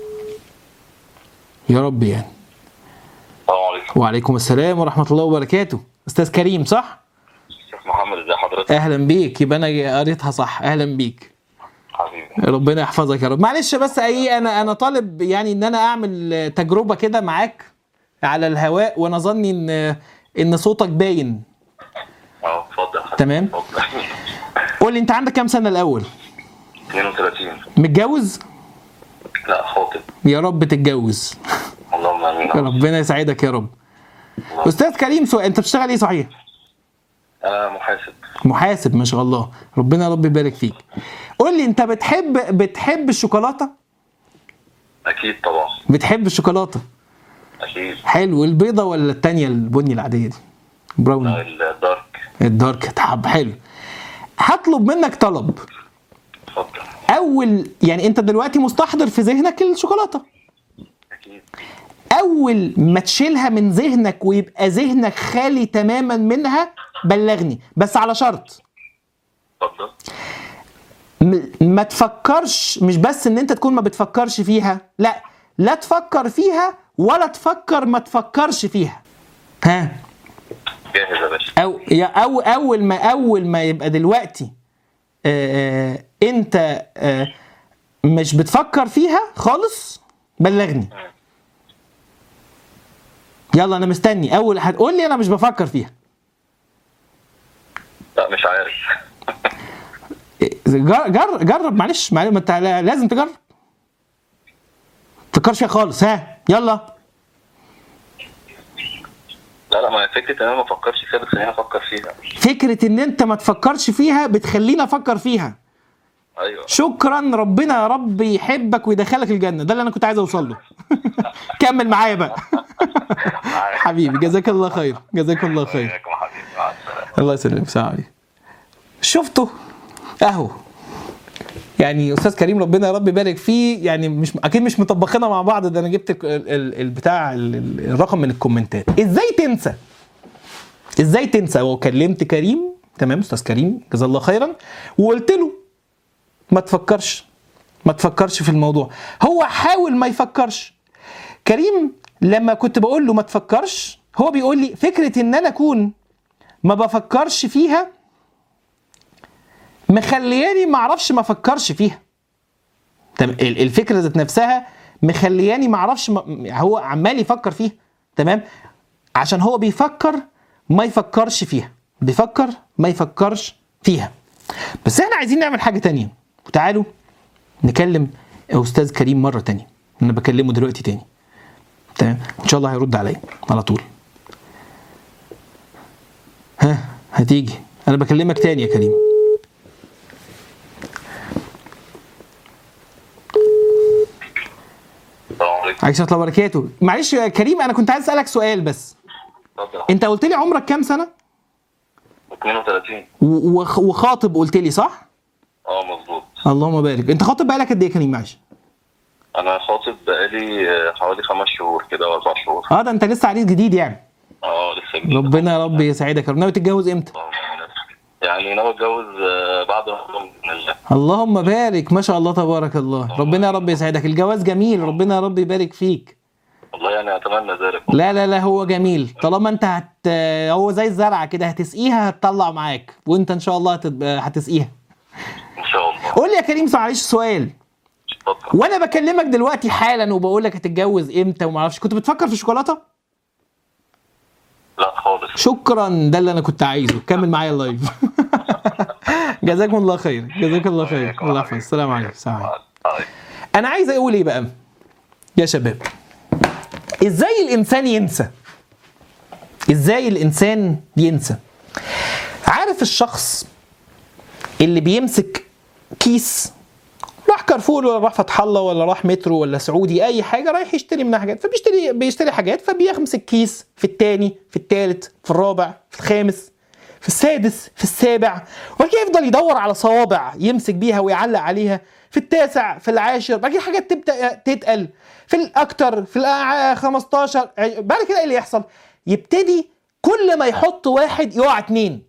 يا رب يعني السلام عليكم وعليكم السلام ورحمه الله وبركاته استاذ كريم صح شيخ محمد ازي حضرتك اهلا بيك يبقى انا قريتها صح اهلا بيك حبيبي ربنا يحفظك يا رب معلش بس ايه انا انا طالب يعني ان انا اعمل تجربه كده معاك على الهواء وانا ظني ان ان صوتك باين اه اتفضل حبيبي تمام. اتفضل قول لي انت عندك كام سنه الاول 32 متجوز لا خاطب يا رب تتجوز اللهم امين ربنا يسعدك يا رب استاذ كريم سؤال انت بتشتغل ايه صحيح انا محاسب محاسب ما شاء الله ربنا يا رب يبارك فيك قول لي انت بتحب بتحب الشوكولاته اكيد طبعا بتحب الشوكولاته اكيد حلو البيضه ولا التانية البني العاديه دي براون الدارك الدارك تحب حلو هطلب منك طلب اتفضل اول يعني انت دلوقتي مستحضر في ذهنك الشوكولاته اكيد اول ما تشيلها من ذهنك ويبقى ذهنك خالي تماما منها بلغني بس على شرط اتفضل م- ما تفكرش مش بس ان انت تكون ما بتفكرش فيها لا لا تفكر فيها ولا تفكر ما تفكرش فيها ها جاهز يا باشا او يا او اول ما اول ما يبقى دلوقتي آه آه انت آه مش بتفكر فيها خالص بلغني يلا انا مستني اول هتقول لي انا مش بفكر فيها لا مش عارف جر- جر- جرب معلش معلش ما انت لا- لازم تجرب تفكرش فيها خالص ها يلا لا لا ما هي فكره ان انا ما افكرش فيها بتخليني افكر فيها فكره ان انت ما تفكرش فيها بتخليني افكر فيها ايوه شكرا ربنا يا رب يحبك ويدخلك الجنه ده اللي انا كنت عايز اوصل له كمل معايا بقى حبيبي جزاك الله خير جزاك الله خير وإياكم حبيبي مع السلامه الله يسلمك سلام عليكم شفتوا اهو يعني استاذ كريم ربنا يا رب يبارك فيه يعني مش اكيد مش مطبخينها مع بعض ده انا جبت ال- ال- البتاع ال- ال- الرقم من الكومنتات ازاي تنسى ازاي تنسى وكلمت كريم تمام استاذ كريم جزاه الله خيرا وقلت له ما تفكرش ما تفكرش في الموضوع هو حاول ما يفكرش كريم لما كنت بقول له ما تفكرش هو بيقول لي فكره ان انا اكون ما بفكرش فيها مخلياني ما اعرفش ما افكرش فيها تمام ال- الفكره ذات نفسها مخلياني ما اعرفش ما هو عمال يفكر فيها تمام عشان هو بيفكر ما يفكرش فيها بيفكر ما يفكرش فيها بس احنا عايزين نعمل حاجه تانية تعالوا نكلم استاذ كريم مره تانية انا بكلمه دلوقتي تاني تمام ان شاء الله هيرد عليا على طول ها هتيجي انا بكلمك تاني يا كريم السلام عليكم عليكم السلام الله وبركاته معلش يا كريم انا كنت عايز اسالك سؤال بس اتفضل انت قلت لي عمرك كام سنه 32 و- وخ- وخاطب قلت لي صح اه مظبوط اللهم بارك انت خاطب بقالك قد ايه يا كريم معلش انا خاطب بقالي آه، حوالي خمس شهور كده او اربع شهور اه ده انت لسه عريس جديد يعني اه لسه جديد ربنا يا رب يسعدك يا رب ناوي تتجوز امتى اللهم آمين. يعني ناوي اتجوز آه، بعد رمضان باذن الله اللهم بارك ما شاء الله تبارك الله ربنا يا رب يسعدك الجواز جميل ربنا يا رب يبارك فيك والله يعني اتمنى ذلك لا لا لا هو جميل طالما انت هت هو زي الزرعه كده هتسقيها هتطلع معاك وانت ان شاء الله هتب... هتسقيها ان شاء الله قول لي يا كريم معلش سؤال اتفضل وانا بكلمك دلوقتي حالا وبقول لك هتتجوز امتى وما اعرفش كنت بتفكر في الشوكولاته لا خالص شكرا ده اللي انا كنت عايزه كمل معايا اللايف جزاكم الله خير جزاك الله خير الله يحفظك السلام عليكم السلام عليكم آه. انا عايز اقول ايه بقى يا شباب ازاي الانسان ينسى ازاي الانسان ينسى عارف الشخص اللي بيمسك كيس راح كارفور ولا راح فتح الله ولا راح مترو ولا سعودي اي حاجه رايح يشتري منها حاجات فبيشتري بيشتري حاجات فبيمسك كيس في الثاني في الثالث في الرابع في الخامس في السادس في السابع وبعد كده يفضل يدور على صوابع يمسك بيها ويعلق عليها في التاسع في العاشر بعد كده حاجات تبدا تتقل في الاكتر في الأع- 15 بعد كده ايه اللي يحصل يبتدي كل ما يحط واحد يقع اتنين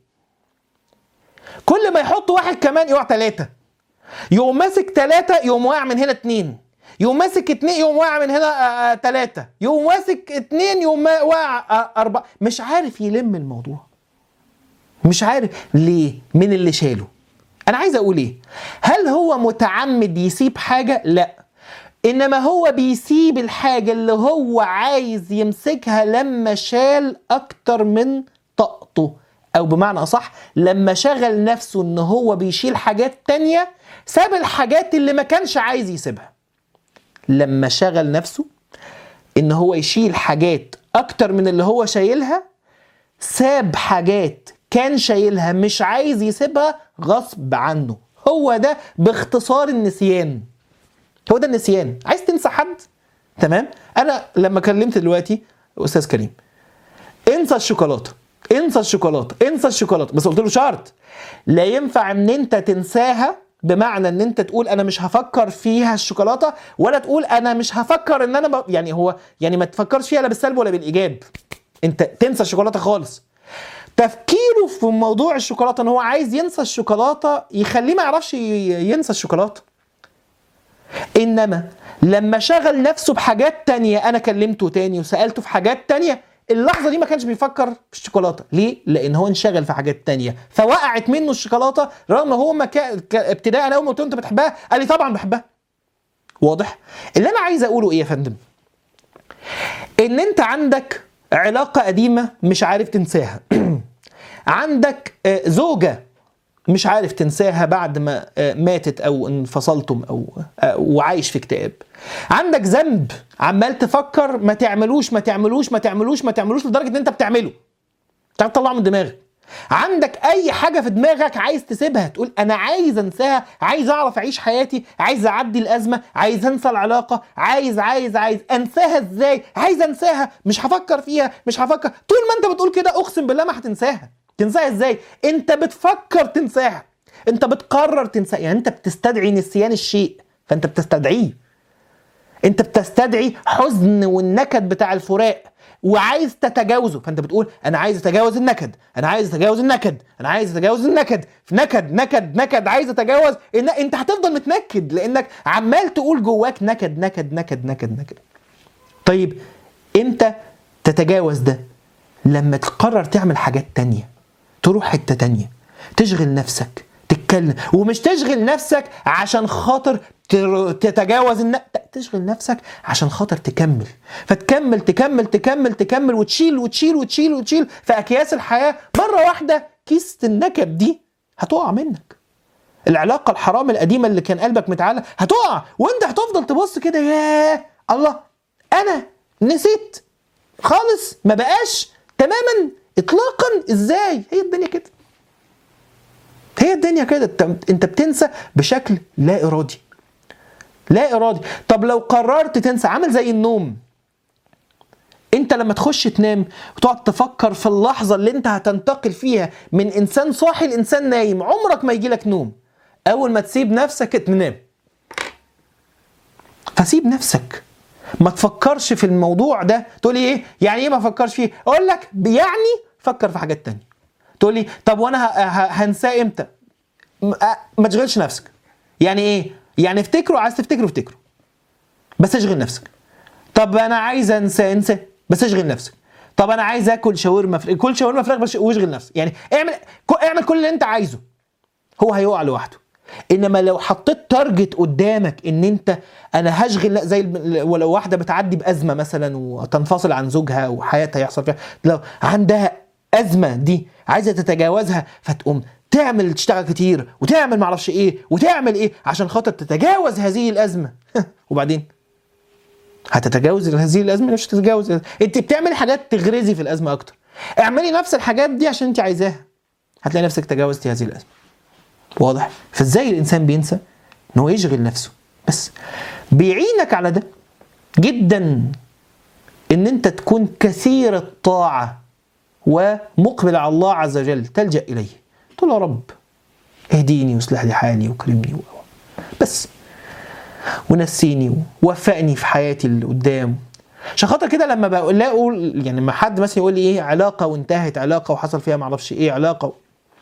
كل ما يحط واحد كمان يقع ثلاثه يقوم ماسك ثلاثة يقوم واقع من هنا اتنين يقوم ماسك اتنين يقوم واقع من هنا ثلاثة يقوم ماسك اتنين يقوم ما- واقع آه، أربعة مش عارف يلم الموضوع مش عارف ليه من اللي شاله أنا عايز أقول إيه هل هو متعمد يسيب حاجة لا إنما هو بيسيب الحاجة اللي هو عايز يمسكها لما شال أكتر من طاقته أو بمعنى أصح لما شغل نفسه إن هو بيشيل حاجات تانية ساب الحاجات اللي ما كانش عايز يسيبها لما شغل نفسه إن هو يشيل حاجات أكتر من اللي هو شايلها ساب حاجات كان شايلها مش عايز يسيبها غصب عنه هو ده باختصار النسيان هو ده النسيان عايز تنسى حد تمام انا لما كلمت دلوقتي استاذ كريم انسى الشوكولاته انسى الشوكولاته انسى الشوكولاته بس قلت له شرط لا ينفع ان انت تنساها بمعنى ان انت تقول انا مش هفكر فيها الشوكولاته ولا تقول انا مش هفكر ان انا ب... يعني هو يعني ما تفكرش فيها لا بالسلب ولا بالايجاب انت تنسى الشوكولاته خالص تفكيره في موضوع الشوكولاته ان هو عايز ينسى الشوكولاته يخليه ما يعرفش ي- ينسى الشوكولاته انما لما شغل نفسه بحاجات تانية انا كلمته تاني وسالته في حاجات تانية اللحظه دي ما كانش بيفكر في الشوكولاته ليه لان هو انشغل في حاجات تانية فوقعت منه الشوكولاته رغم هو ما كان ك- ابتداء اول ما قلت له انت بتحبها قال لي طبعا بحبها واضح اللي انا عايز اقوله ايه يا فندم ان انت عندك علاقه قديمه مش عارف تنساها عندك آه، زوجه مش عارف تنساها بعد ما آه، ماتت او انفصلتم او آه، وعايش في اكتئاب عندك ذنب عمال تفكر ما تعملوش ما تعملوش ما تعملوش ما تعملوش لدرجه ان انت بتعمله مش عارف تطلعه من دماغك عندك اي حاجه في دماغك عايز تسيبها تقول انا عايز انساها عايز اعرف اعيش حياتي عايز اعدي الازمه عايز انسى العلاقه عايز عايز عايز انساها ازاي عايز انساها مش هفكر فيها مش هفكر طول ما انت بتقول كده اقسم بالله ما هتنساها تنساها ازاي انت بتفكر تنساها انت بتقرر تنساها يعني انت بتستدعي نسيان الشيء فانت بتستدعيه انت بتستدعي حزن والنكد بتاع الفراق وعايز تتجاوزه فانت بتقول انا عايز اتجاوز النكد انا عايز اتجاوز النكد انا عايز اتجاوز النكد في نكد نكد نكد عايز اتجاوز إن انت هتفضل متنكد لانك عمال تقول جواك نكد نكد نكد نكد نكد طيب امتى تتجاوز ده لما تقرر تعمل حاجات تانية تروح حتة تانية تشغل نفسك تتكلم ومش تشغل نفسك عشان خاطر تر- تتجاوز الن... لا، تشغل نفسك عشان خاطر تكمل فتكمل تكمل تكمل تكمل وتشيل وتشيل وتشيل وتشيل في اكياس الحياه مره واحده كيسه النكد دي هتقع منك العلاقه الحرام القديمه اللي كان قلبك متعلق هتقع وانت هتفضل تبص كده ياه الله انا نسيت خالص ما بقاش تماما اطلاقا ازاي هي الدنيا كده هي الدنيا كده انت- انت بتنسى بشكل لا ارادي لا ارادي طب لو قررت تنسى عامل زي النوم انت لما تخش تنام وتقعد تفكر في اللحظه اللي انت هتنتقل فيها من انسان صاحي لانسان نايم عمرك ما يجيلك نوم اول ما تسيب نفسك تنام فسيب نفسك ما تفكرش في الموضوع ده تقول لي ايه يعني ايه ما افكرش فيه اقول لك يعني فكر في حاجات تانية تقول لي طب وانا ه- ه- هنساه امتى م- أ- ما تشغلش نفسك يعني ايه يعني افتكره عايز تفتكره افتكره بس اشغل نفسك طب انا عايز انسى انسى بس اشغل نفسك طب انا عايز اكل شاورما فراخ كل شاورما فراخ بس واشغل نفسك يعني اعمل كو- اعمل كل اللي انت عايزه هو هيقع لوحده انما لو حطيت تارجت قدامك ان انت انا هشغل لا زي الم- ولو واحده بتعدي بازمه مثلا وتنفصل عن زوجها وحياتها يحصل فيها لو عندها ازمه دي عايزه تتجاوزها فتقوم تعمل تشتغل كتير وتعمل معرفش ايه وتعمل ايه عشان خاطر تتجاوز هذه الازمه وبعدين هتتجاوز هذه الازمه مش هتتجاوز انت بتعمل حاجات تغرزي في الازمه اكتر اعملي نفس الحاجات دي عشان انت عايزاها هتلاقي نفسك تجاوزتي هذه الازمه واضح فازاي الانسان بينسى ان هو يشغل نفسه بس بيعينك على ده جدا ان انت تكون كثير الطاعه ومقبل على الله عز وجل تلجا اليه تقول يا رب اهديني واصلح لي حالي وكرمني و بس ونسيني ووفقني في حياتي اللي قدام عشان خاطر كده لما بقول اقول يعني لما حد مثلا يقول لي ايه علاقه وانتهت علاقه وحصل فيها معرفش ايه علاقه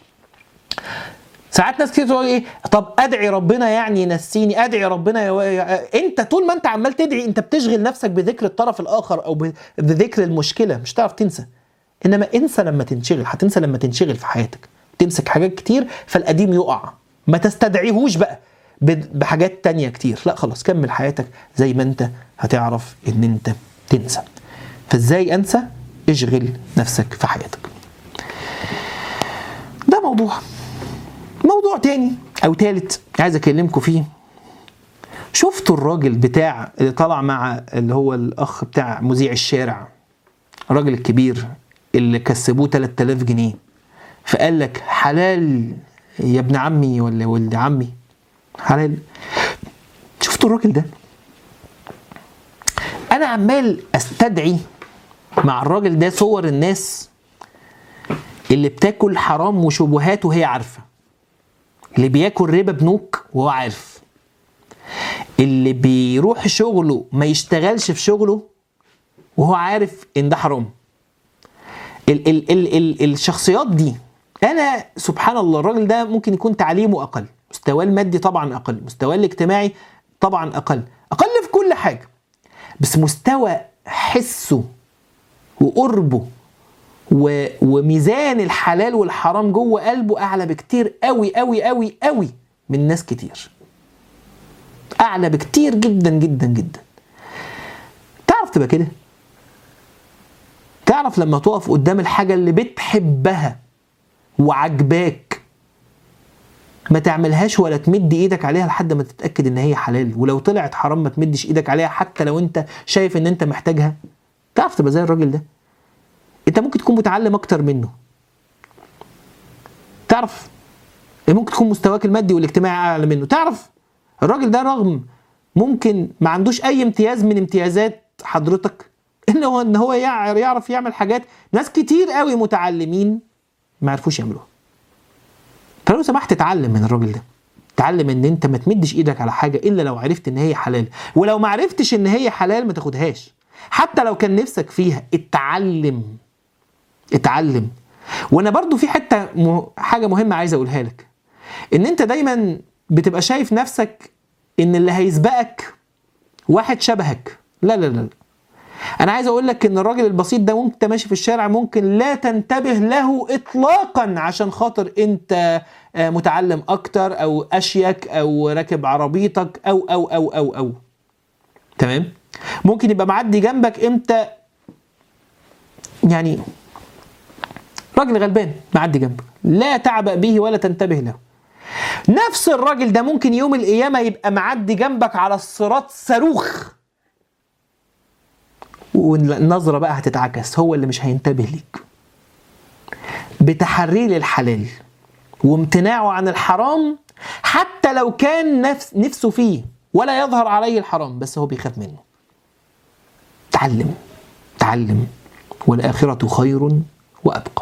ساعات ناس كتير تقول ايه طب ادعي ربنا يعني ينسيني ادعي ربنا يو... انت طول ما انت عمال تدعي انت بتشغل نفسك بذكر الطرف الاخر او ب- بذكر المشكله مش هتعرف تنسى انما انسى لما تنشغل هتنسى لما تنشغل في حياتك تمسك حاجات كتير فالقديم يقع ما تستدعيهوش بقى ب- بحاجات تانية كتير لا خلاص كمل حياتك زي ما انت هتعرف ان انت تنسى فازاي انسى اشغل نفسك في حياتك ده موضوع موضوع تاني او تالت عايز اكلمكم فيه شفتوا الراجل بتاع اللي طلع مع اللي هو الاخ بتاع مذيع الشارع الراجل الكبير اللي كسبوه 3000 جنيه فقال لك حلال يا ابن عمي ولا ولد عمي حلال شفتوا الراجل ده انا عمال استدعي مع الراجل ده صور الناس اللي بتاكل حرام وشبهات وهي عارفه اللي بياكل ربا بنوك وهو عارف اللي بيروح شغله ما يشتغلش في شغله وهو عارف ان ده حرام ال ال ال ال الشخصيات دي انا سبحان الله الراجل ده ممكن يكون تعليمه اقل مستواه المادي طبعا اقل مستواه الاجتماعي طبعا اقل اقل في كل حاجه بس مستوى حسه وقربه و... وميزان الحلال والحرام جوه قلبه اعلى بكتير قوي قوي قوي قوي من ناس كتير اعلى بكتير جدا جدا جدا تعرف تبقى كده تعرف لما تقف قدام الحاجه اللي بتحبها وعجباك ما تعملهاش ولا تمد ايدك عليها لحد ما تتاكد ان هي حلال ولو طلعت حرام ما تمدش ايدك عليها حتى لو انت شايف ان انت محتاجها تعرف تبقى زي الراجل ده انت ممكن تكون متعلم اكتر منه تعرف ممكن تكون مستواك المادي والاجتماعي اعلى منه تعرف الراجل ده رغم ممكن ما عندوش اي امتياز من امتيازات حضرتك ان هو ان هو يع- يعرف يعمل حاجات ناس كتير قوي متعلمين ما عرفوش يعملوها فلو سمحت اتعلم من الراجل ده اتعلم ان انت ما تمدش ايدك على حاجه الا لو عرفت ان هي حلال ولو ما عرفتش ان هي حلال ما تاخدهاش حتى لو كان نفسك فيها اتعلم اتعلم وانا برضو في حته م... حاجه مهمه عايز اقولها لك ان انت دايما بتبقى شايف نفسك ان اللي هيسبقك واحد شبهك لا لا لا لا. انا عايز اقول لك ان الراجل البسيط ده وانت ماشي في الشارع ممكن لا تنتبه له اطلاقا عشان خاطر انت آه، متعلم اكتر او اشيك او راكب عربيتك او او او او او تمام ممكن يبقى معدي جنبك انت يعني راجل غلبان معدي جنبك لا تعبأ به ولا تنتبه له نفس الراجل ده ممكن يوم القيامة يبقى معدي جنبك على الصراط صاروخ والنظرة بقى هتتعكس هو اللي مش هينتبه ليك بتحريه للحلال وامتناعه عن الحرام حتى لو كان نفس نفسه فيه ولا يظهر عليه الحرام بس هو بيخاف منه تعلم تعلم والآخرة خير وأبقى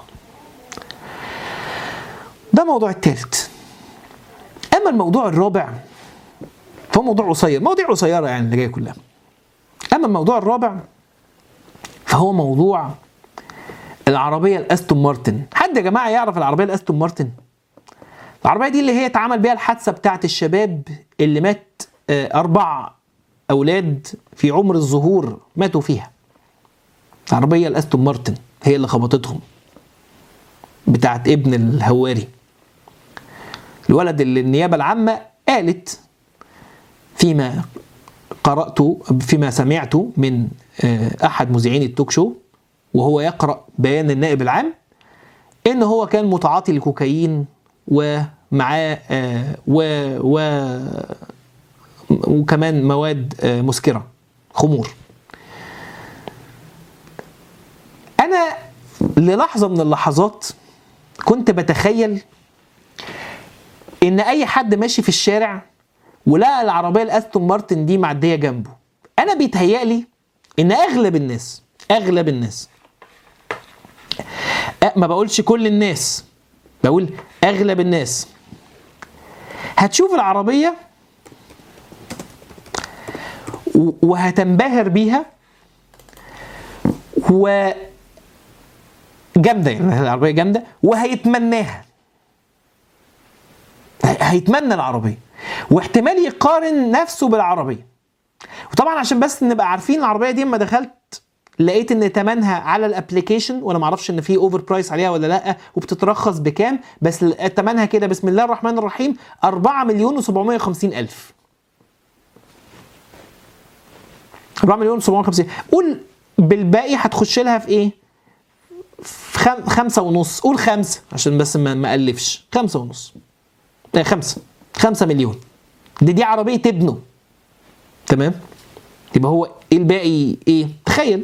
ده موضوع الثالث أما الموضوع الرابع فهو موضوع قصير مواضيع قصيرة يعني اللي جاية كلها أما الموضوع الرابع فهو موضوع العربية الأستون مارتن حد يا جماعة يعرف العربية الأستون مارتن العربية دي اللي هي اتعمل بيها الحادثة بتاعت الشباب اللي مات آه، أربع أولاد في عمر الظهور ماتوا فيها العربية الأستون مارتن هي اللي خبطتهم بتاعت ابن الهواري الولد اللي النيابة العامة قالت فيما قرأت فيما سمعت من آه، أحد مذيعين التوك شو وهو يقرأ بيان النائب العام إن هو كان متعاطي الكوكايين ومعاه آه، و و وكمان مواد آه، مسكرة خمور أنا للحظة من اللحظات كنت بتخيل إن أي حد ماشي في الشارع ولقى العربية الأستون مارتن دي معدية جنبه أنا بيتهيألي إن أغلب الناس أغلب الناس أ- ما بقولش كل الناس بقول أغلب الناس هتشوف العربية و- وهتنبهر بيها و جامده يعني العربيه جامده وهيتمناها هي- هيتمنى العربيه واحتمال يقارن نفسه بالعربيه وطبعا عشان بس نبقى عارفين العربيه دي اما دخلت لقيت ان ثمنها على الابلكيشن وانا ما اعرفش ان في اوفر برايس عليها ولا لا وبتترخص بكام بس ثمنها كده بسم الله الرحمن الرحيم 4 مليون و750 الف 4 مليون و750 قول بالباقي هتخش لها في ايه؟ في خم... خمسة ونص قول خمسة عشان بس ما ما ألفش خمسة ونص آه خمسة خمسة مليون دي دي عربية ابنه تمام يبقى هو ايه الباقي ايه تخيل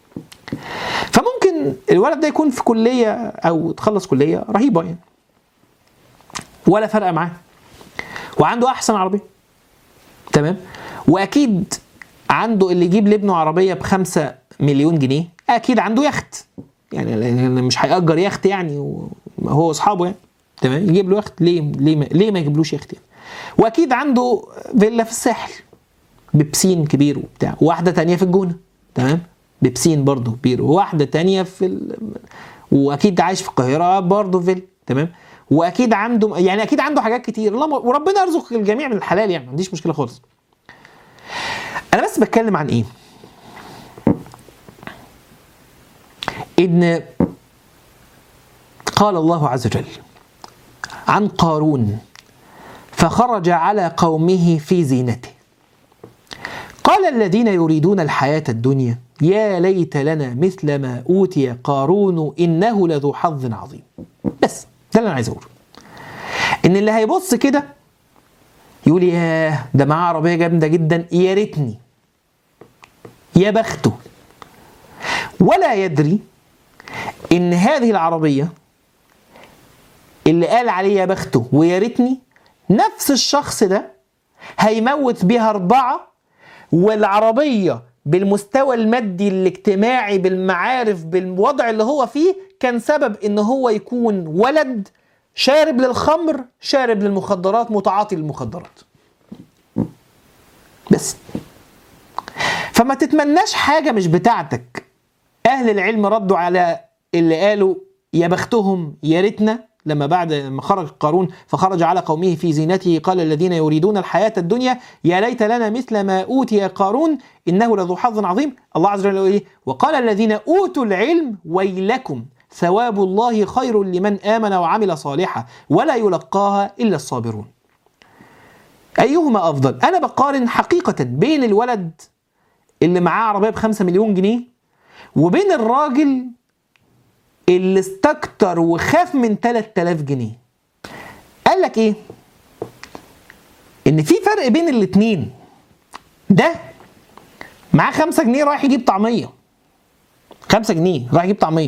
فممكن الولد ده يكون في كلية أو تخلص كلية رهيبة يعني ولا فرق معاه وعنده أحسن عربية تمام واكيد عنده اللي يجيب لابنه عربيه بخمسة مليون جنيه اكيد عنده يخت يعني لأن مش هيأجر يخت يعني وهو واصحابه يعني تمام يجيب له يخت ليه ليه ما, ليه ما يجيبلوش يخت يعني واكيد عنده فيلا في الساحل ببسين كبير وبتاع واحده تانية في الجونه تمام ببسين برضه كبير وواحده تانية في ال... واكيد عايش في القاهره برضه فيلا تمام واكيد عنده يعني اكيد عنده حاجات كتير اللهم وربنا يرزق الجميع من الحلال يعني ما عنديش مشكله خالص انا بس بتكلم عن ايه ان قال الله عز وجل عن قارون فخرج على قومه في زينته قال الذين يريدون الحياة الدنيا يا ليت لنا مثل ما أوتي قارون إنه لذو حظ عظيم بس ده اللي أنا عايز أقوله إن اللي هيبص كده يقول ياه ده معاه عربية جامدة جدا يا ريتني يا بخته ولا يدري إن هذه العربية اللي قال عليه يا بخته ويا ريتني نفس الشخص ده هيموت بيها أربعة والعربية بالمستوى المادي الاجتماعي بالمعارف بالوضع اللي هو فيه كان سبب ان هو يكون ولد شارب للخمر شارب للمخدرات متعاطي للمخدرات بس فما تتمناش حاجة مش بتاعتك أهل العلم ردوا على اللي قالوا يا بختهم يا ريتنا لما بعد ما خرج قارون فخرج على قومه في زينته قال الذين يريدون الحياة الدنيا يا ليت لنا مثل ما أوتي قارون إنه لذو حظ عظيم الله عز وجل إيه وقال الذين أوتوا العلم ويلكم ثواب الله خير لمن آمن وعمل صالحا ولا يلقاها إلا الصابرون أيهما أفضل أنا بقارن حقيقة بين الولد اللي معاه عربية بخمسة مليون جنيه وبين الراجل اللي استكتر وخاف من 3000 جنيه قال لك ايه ان في فرق بين الاتنين ده معاه 5 جنيه رايح يجيب طعميه 5 جنيه رايح يجيب طعميه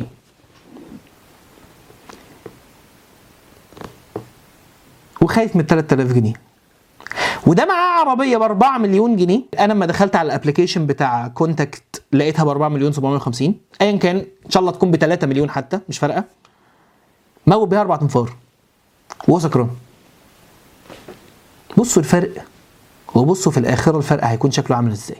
وخايف من 3000 جنيه وده معاه عربيه ب 4 مليون جنيه انا لما دخلت على الابلكيشن بتاع كونتاكت لقيتها ب 4 مليون 750 ايا كان ان شاء الله تكون ب 3 مليون حتى مش فارقه موت بيها اربع تنفار وهو سكران بصوا الفرق وبصوا في الاخره الفرق هيكون شكله عامل ازاي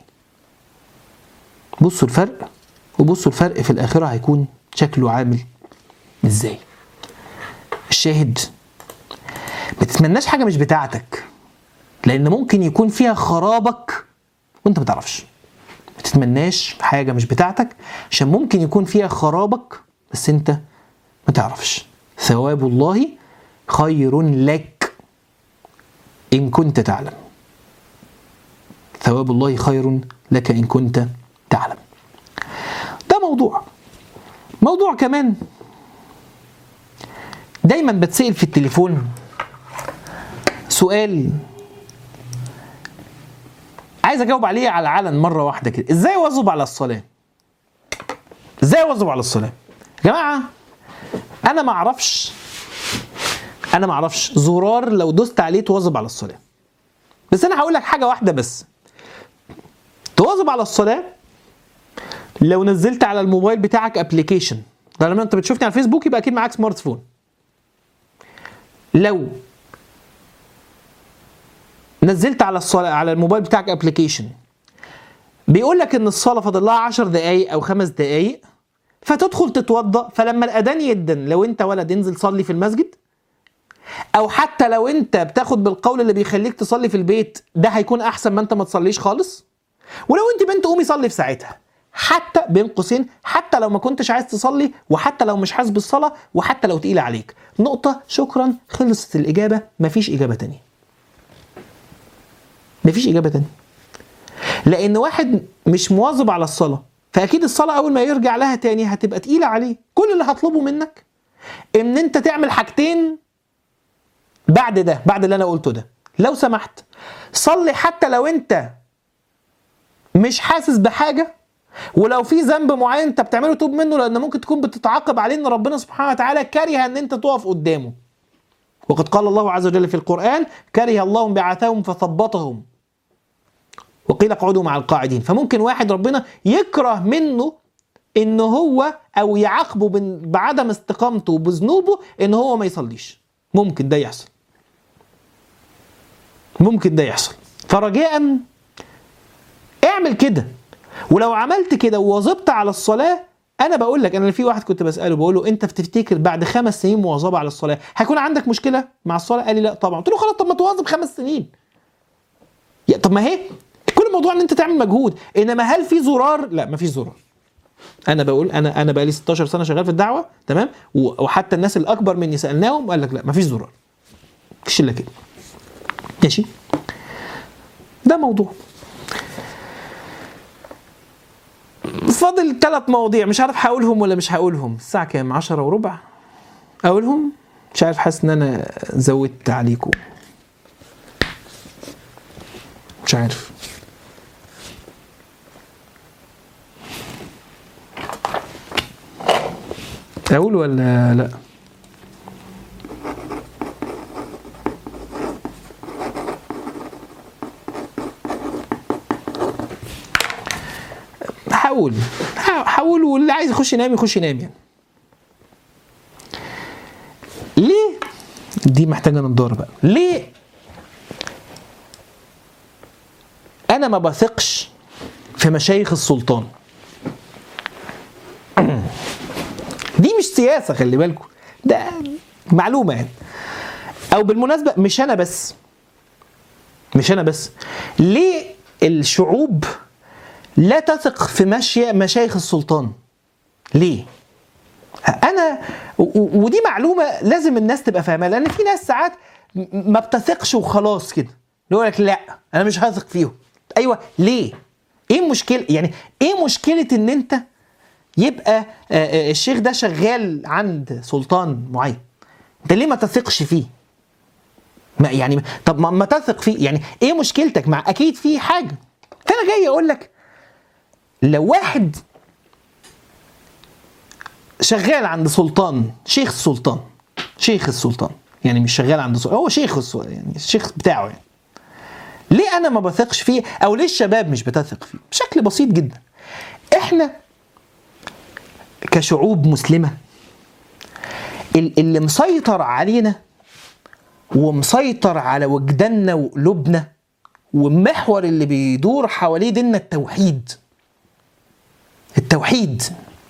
بصوا الفرق وبصوا الفرق في الاخره هيكون شكله عامل ازاي الشاهد ما تتمناش حاجه مش بتاعتك لان ممكن يكون فيها خرابك وانت ما تعرفش ما تتمناش حاجه مش بتاعتك عشان ممكن يكون فيها خرابك بس انت ما تعرفش ثواب الله خير لك ان كنت تعلم ثواب الله خير لك ان كنت تعلم ده موضوع موضوع كمان دايما بتسأل في التليفون سؤال عايز اجاوب عليه على علن مره واحده كده ازاي اواظب على الصلاه ازاي اواظب على الصلاه يا جماعه انا ما اعرفش انا ما اعرفش زرار لو دوست عليه تواظب على الصلاه بس انا هقول لك حاجه واحده بس تواظب على الصلاه لو نزلت على الموبايل بتاعك ابلكيشن لما انت بتشوفني على الفيسبوك يبقى اكيد معاك سمارت فون لو نزلت على الصلاة على الموبايل بتاعك ابلكيشن بيقول لك ان الصلاه فاضل لها 10 دقائق او خمس دقائق فتدخل تتوضا فلما الاذان يدن لو انت ولد انزل صلي في المسجد او حتى لو انت بتاخد بالقول اللي بيخليك تصلي في البيت ده هيكون احسن ما انت ما تصليش خالص ولو انت بنت قومي صلي في ساعتها حتى بين قوسين حتى لو ما كنتش عايز تصلي وحتى لو مش حاسس بالصلاه وحتى لو تقيله عليك نقطه شكرا خلصت الاجابه مفيش اجابه تانية مفيش اجابه تانية لان واحد مش مواظب على الصلاه فاكيد الصلاه اول ما يرجع لها تاني هتبقى تقيله عليه كل اللي هطلبه منك ان انت تعمل حاجتين بعد ده بعد اللي انا قلته ده لو سمحت صلي حتى لو انت مش حاسس بحاجه ولو في ذنب معين انت بتعمله توب منه لان ممكن تكون بتتعاقب عليه ان ربنا سبحانه وتعالى كره ان انت تقف قدامه وقد قال الله عز وجل في القرآن كره الله بعثهم فثبطهم وقيل اقعدوا مع القاعدين فممكن واحد ربنا يكره منه ان هو او يعاقبه بعدم استقامته وبذنوبه ان هو ما يصليش ممكن ده يحصل ممكن ده يحصل فرجاء اعمل كده ولو عملت كده وواظبت على الصلاه انا بقول لك انا في واحد كنت بساله بقول له انت بتفتكر بعد خمس سنين مواظبه على الصلاه هيكون عندك مشكله مع الصلاه قال لي لا طبعا قلت له خلاص طب ما تواظب خمس سنين يا طب ما هي كل ما الموضوع ان انت تعمل مجهود انما هل في زرار لا مفيش زرار انا بقول انا انا بقى لي 16 سنه شغال في الدعوه تمام و- وحتى الناس الاكبر مني سالناهم قال لك لا مفيش زرار مفيش الا كده ماشي ده موضوع فاضل ثلاث مواضيع مش عارف هقولهم ولا مش هقولهم الساعة كام عشرة وربع أقولهم مش عارف حاسس إن أنا زودت عليكم مش عارف أقول ولا لأ هقول هقول واللي عايز يخش ينام يخش ينام يعني ليه دي محتاجه نضاره بقى ليه انا ما بثقش في مشايخ السلطان دي مش سياسه خلي بالكم ده معلومه يعني او بالمناسبه مش انا بس مش انا بس ليه الشعوب لا تثق في مشي مشايخ السلطان ليه انا و- و- ودي معلومه لازم الناس تبقى فاهمها لان في ناس ساعات م- ما بتثقش وخلاص كده يقول لك لا انا مش هثق فيهم ايوه ليه ايه المشكله يعني ايه مشكله ان انت يبقى آه، آه، الشيخ ده شغال عند سلطان معين انت ليه ما تثقش فيه ما يعني طب ما, ما تثق فيه يعني ايه مشكلتك مع اكيد في حاجه فانا جاي اقول لك لو واحد شغال عند سلطان شيخ السلطان شيخ السلطان يعني مش شغال عند سلطان هو شيخ السلطان يعني الشيخ بتاعه يعني ليه انا ما بثقش فيه او ليه الشباب مش بتثق فيه بشكل بسيط جدا احنا كشعوب مسلمه ال- اللي مسيطر علينا ومسيطر على وجداننا وقلوبنا والمحور اللي بيدور حواليه ديننا التوحيد التوحيد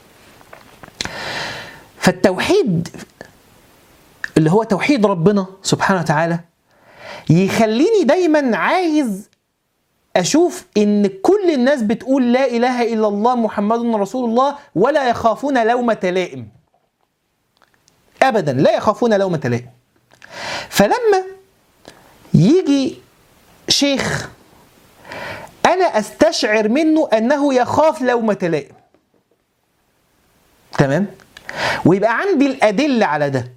فالتوحيد اللي هو توحيد ربنا سبحانه وتعالى يخليني دايما عايز اشوف ان كل الناس بتقول لا اله الا الله محمد رسول الله ولا يخافون لومة لائم ابدا لا يخافون لومة لائم فلما يجي شيخ انا استشعر منه انه يخاف لومة لائم تمام ويبقى عندي الادله على ده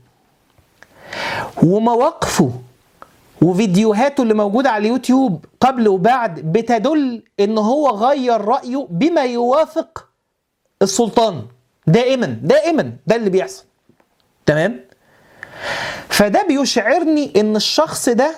ومواقفه وفيديوهاته اللي موجوده على اليوتيوب قبل وبعد بتدل ان هو غير رايه بما يوافق السلطان دائما دائما ده اللي بيحصل تمام فده بيشعرني ان الشخص ده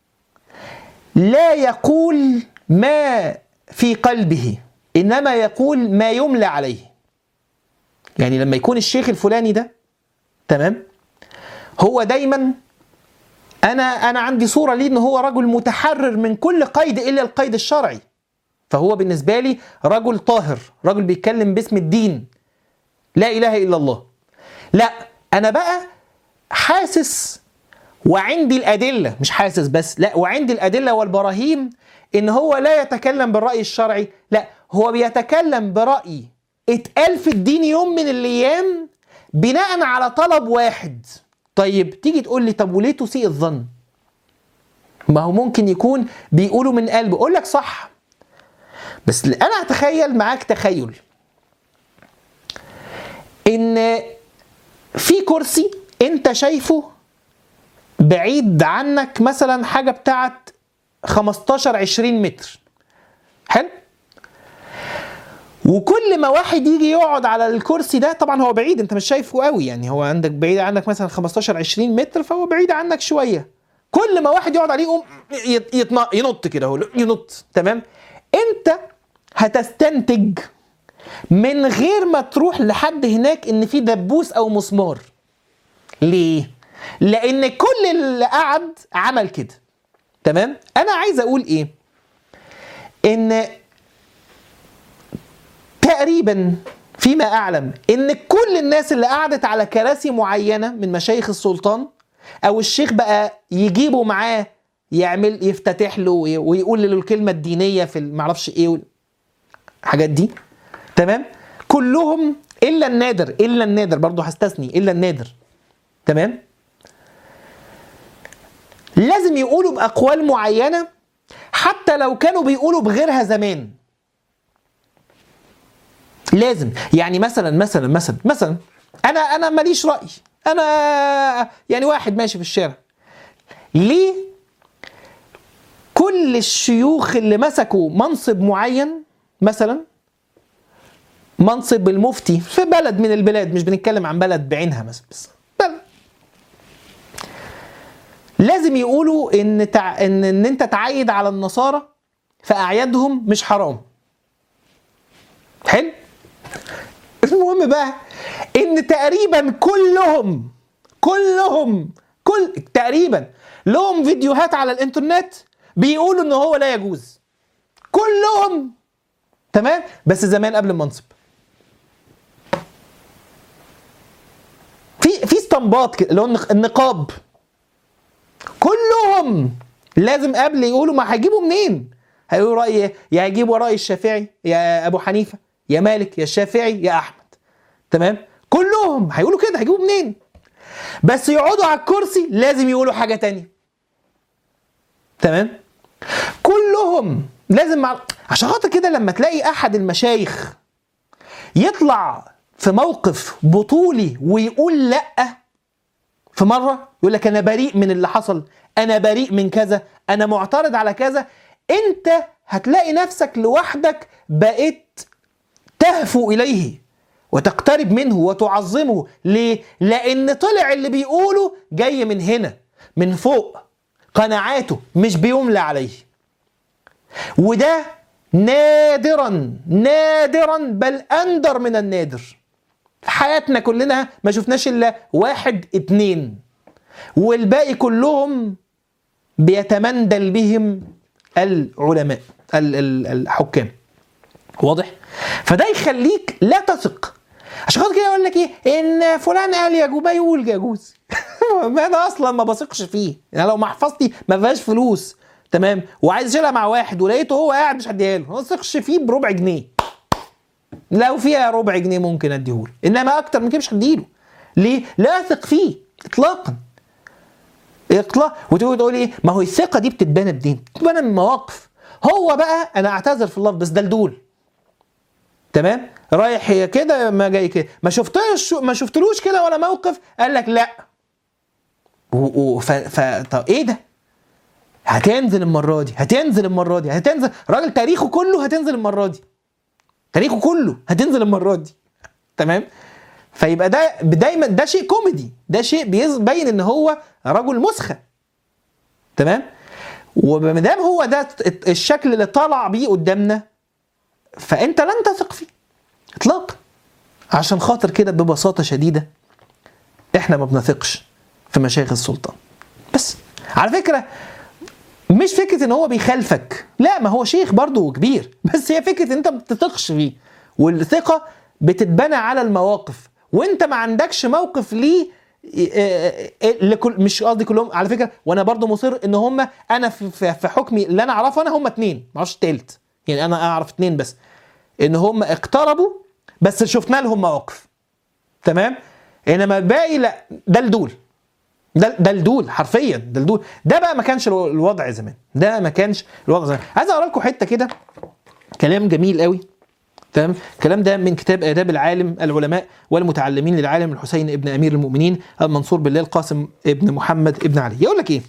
لا يقول ما في قلبه انما يقول ما يملى عليه يعني لما يكون الشيخ الفلاني ده تمام هو دايما انا انا عندي صوره ليه ان هو رجل متحرر من كل قيد الا القيد الشرعي فهو بالنسبه لي رجل طاهر رجل بيتكلم باسم الدين لا اله الا الله لا انا بقى حاسس وعندي الادله مش حاسس بس لا وعندي الادله والبراهين ان هو لا يتكلم بالراي الشرعي لا هو بيتكلم براي اتقال في الدين يوم من الايام بناء على طلب واحد طيب تيجي تقول لي طب وليه تسيء الظن ما هو ممكن يكون بيقولوا من قلبه اقول لك صح بس انا هتخيل معاك تخيل ان في كرسي انت شايفه بعيد عنك مثلا حاجه بتاعت 15 20 متر حلو وكل ما واحد يجي يقعد على الكرسي ده طبعا هو بعيد انت مش شايفه قوي يعني هو عندك بعيد عنك مثلا 15 20 متر فهو بعيد عنك شويه كل ما واحد يقعد عليه يقوم يت- يتن- ينط كده هو ينط تمام انت هتستنتج من غير ما تروح لحد هناك ان في دبوس او مسمار ليه لان كل اللي قعد عمل كده تمام انا عايز اقول ايه ان تقريبا فيما اعلم ان كل الناس اللي قعدت على كراسي معينه من مشايخ السلطان او الشيخ بقى يجيبوا معاه يعمل يفتتح له وي- ويقول له الكلمه الدينيه في معرفش ايه الحاجات دي تمام كلهم الا النادر الا النادر برضه هستثني الا النادر تمام لازم يقولوا باقوال معينه حتى لو كانوا بيقولوا بغيرها زمان لازم يعني مثلا مثلا مثلا مثلا انا انا ماليش راي انا يعني واحد ماشي في الشارع ليه كل الشيوخ اللي مسكوا منصب معين مثلا منصب المفتي في بلد من البلاد مش بنتكلم عن بلد بعينها مثلا بس بلد لازم يقولوا ان تع... ان ان انت تعيد على النصارى في اعيادهم مش حرام حلو المهم بقى ان تقريبا كلهم كلهم كل تقريبا لهم فيديوهات على الانترنت بيقولوا ان هو لا يجوز كلهم تمام بس زمان قبل المنصب في في اسطمبات كده اللي هو النق- النقاب كلهم لازم قبل يقولوا ما هيجيبوا منين هيقولوا رأي إيه؟ يا هيجيبوا رأي الشافعي يا أبو حنيفة يا مالك يا الشافعي يا أحمد تمام كلهم هيقولوا كده هيجيبوا منين بس يقعدوا على الكرسي لازم يقولوا حاجة تانية تمام كلهم لازم مع... عشان خاطر كده لما تلاقي أحد المشايخ يطلع في موقف بطولي ويقول لأ في مرة يقول لك أنا بريء من اللي حصل أنا بريء من كذا أنا معترض على كذا أنت هتلاقي نفسك لوحدك بقيت تهفو إليه وتقترب منه وتعظمه ليه؟ لأن طلع اللي بيقوله جاي من هنا من فوق قناعاته مش بيملى عليه وده نادرا نادرا بل أندر من النادر في حياتنا كلنا ما شفناش إلا واحد اتنين والباقي كلهم بيتمندل بهم العلماء ال- ال- الحكام واضح فده يخليك لا تثق عشان خاطر كده اقول لك ايه ان فلان قال يجوز يقول يجوز ما انا اصلا ما بثقش فيه يعني لو محفظتي ما فيهاش فلوس تمام وعايز اشيلها مع واحد ولقيته هو قاعد مش هديها له ما بثقش فيه بربع جنيه لو فيها ربع جنيه ممكن اديهوله انما اكتر من كده مش هديله ليه لا اثق فيه اطلاقا اطلاق وتقول تقول ايه ما هو الثقه دي بتتبنى بدين بتتبنى من مواقف هو بقى انا اعتذر في اللفظ بس دلدول تمام رايح هي كده ما جاي كده ما شفتوش ما شفتلوش كده ولا موقف قال لك لا و... و... ف... ف... طب ايه ده هتنزل المره دي هتنزل المره دي هتنزل راجل تاريخه كله هتنزل المره دي تاريخه كله هتنزل المره دي تمام فيبقى ده دايما ده شيء كوميدي ده شيء بيبين ان هو رجل مسخه تمام وما دام هو ده الشكل اللي طلع بيه قدامنا فانت لن تثق فيه اطلاقا عشان خاطر كده ببساطه شديده احنا ما بنثقش في مشايخ السلطان بس على فكره مش فكره ان هو بيخالفك لا ما هو شيخ برضه كبير بس هي فكره ان انت ما بتثقش فيه والثقه بتتبنى على المواقف وانت ما عندكش موقف ليه آه، آه، لكل مش قصدي كلهم على فكره وانا برضو مصر ان هم انا في, في, في حكمي اللي انا اعرفه انا هم اتنين ما اعرفش التالت يعني انا اعرف اتنين بس ان هم اقتربوا بس شفنا لهم مواقف تمام انما الباقي لا ده الدول ده ده الدول حرفيا ده الدول ده بقى ما كانش الو- الوضع زمان ده ما كانش الوضع زمان عايز اقرا لكم حته كده كلام جميل قوي تمام الكلام ده من كتاب آداب العالم العلماء والمتعلمين للعالم الحسين ابن أمير المؤمنين المنصور بالله القاسم ابن محمد ابن علي يقول لك إيه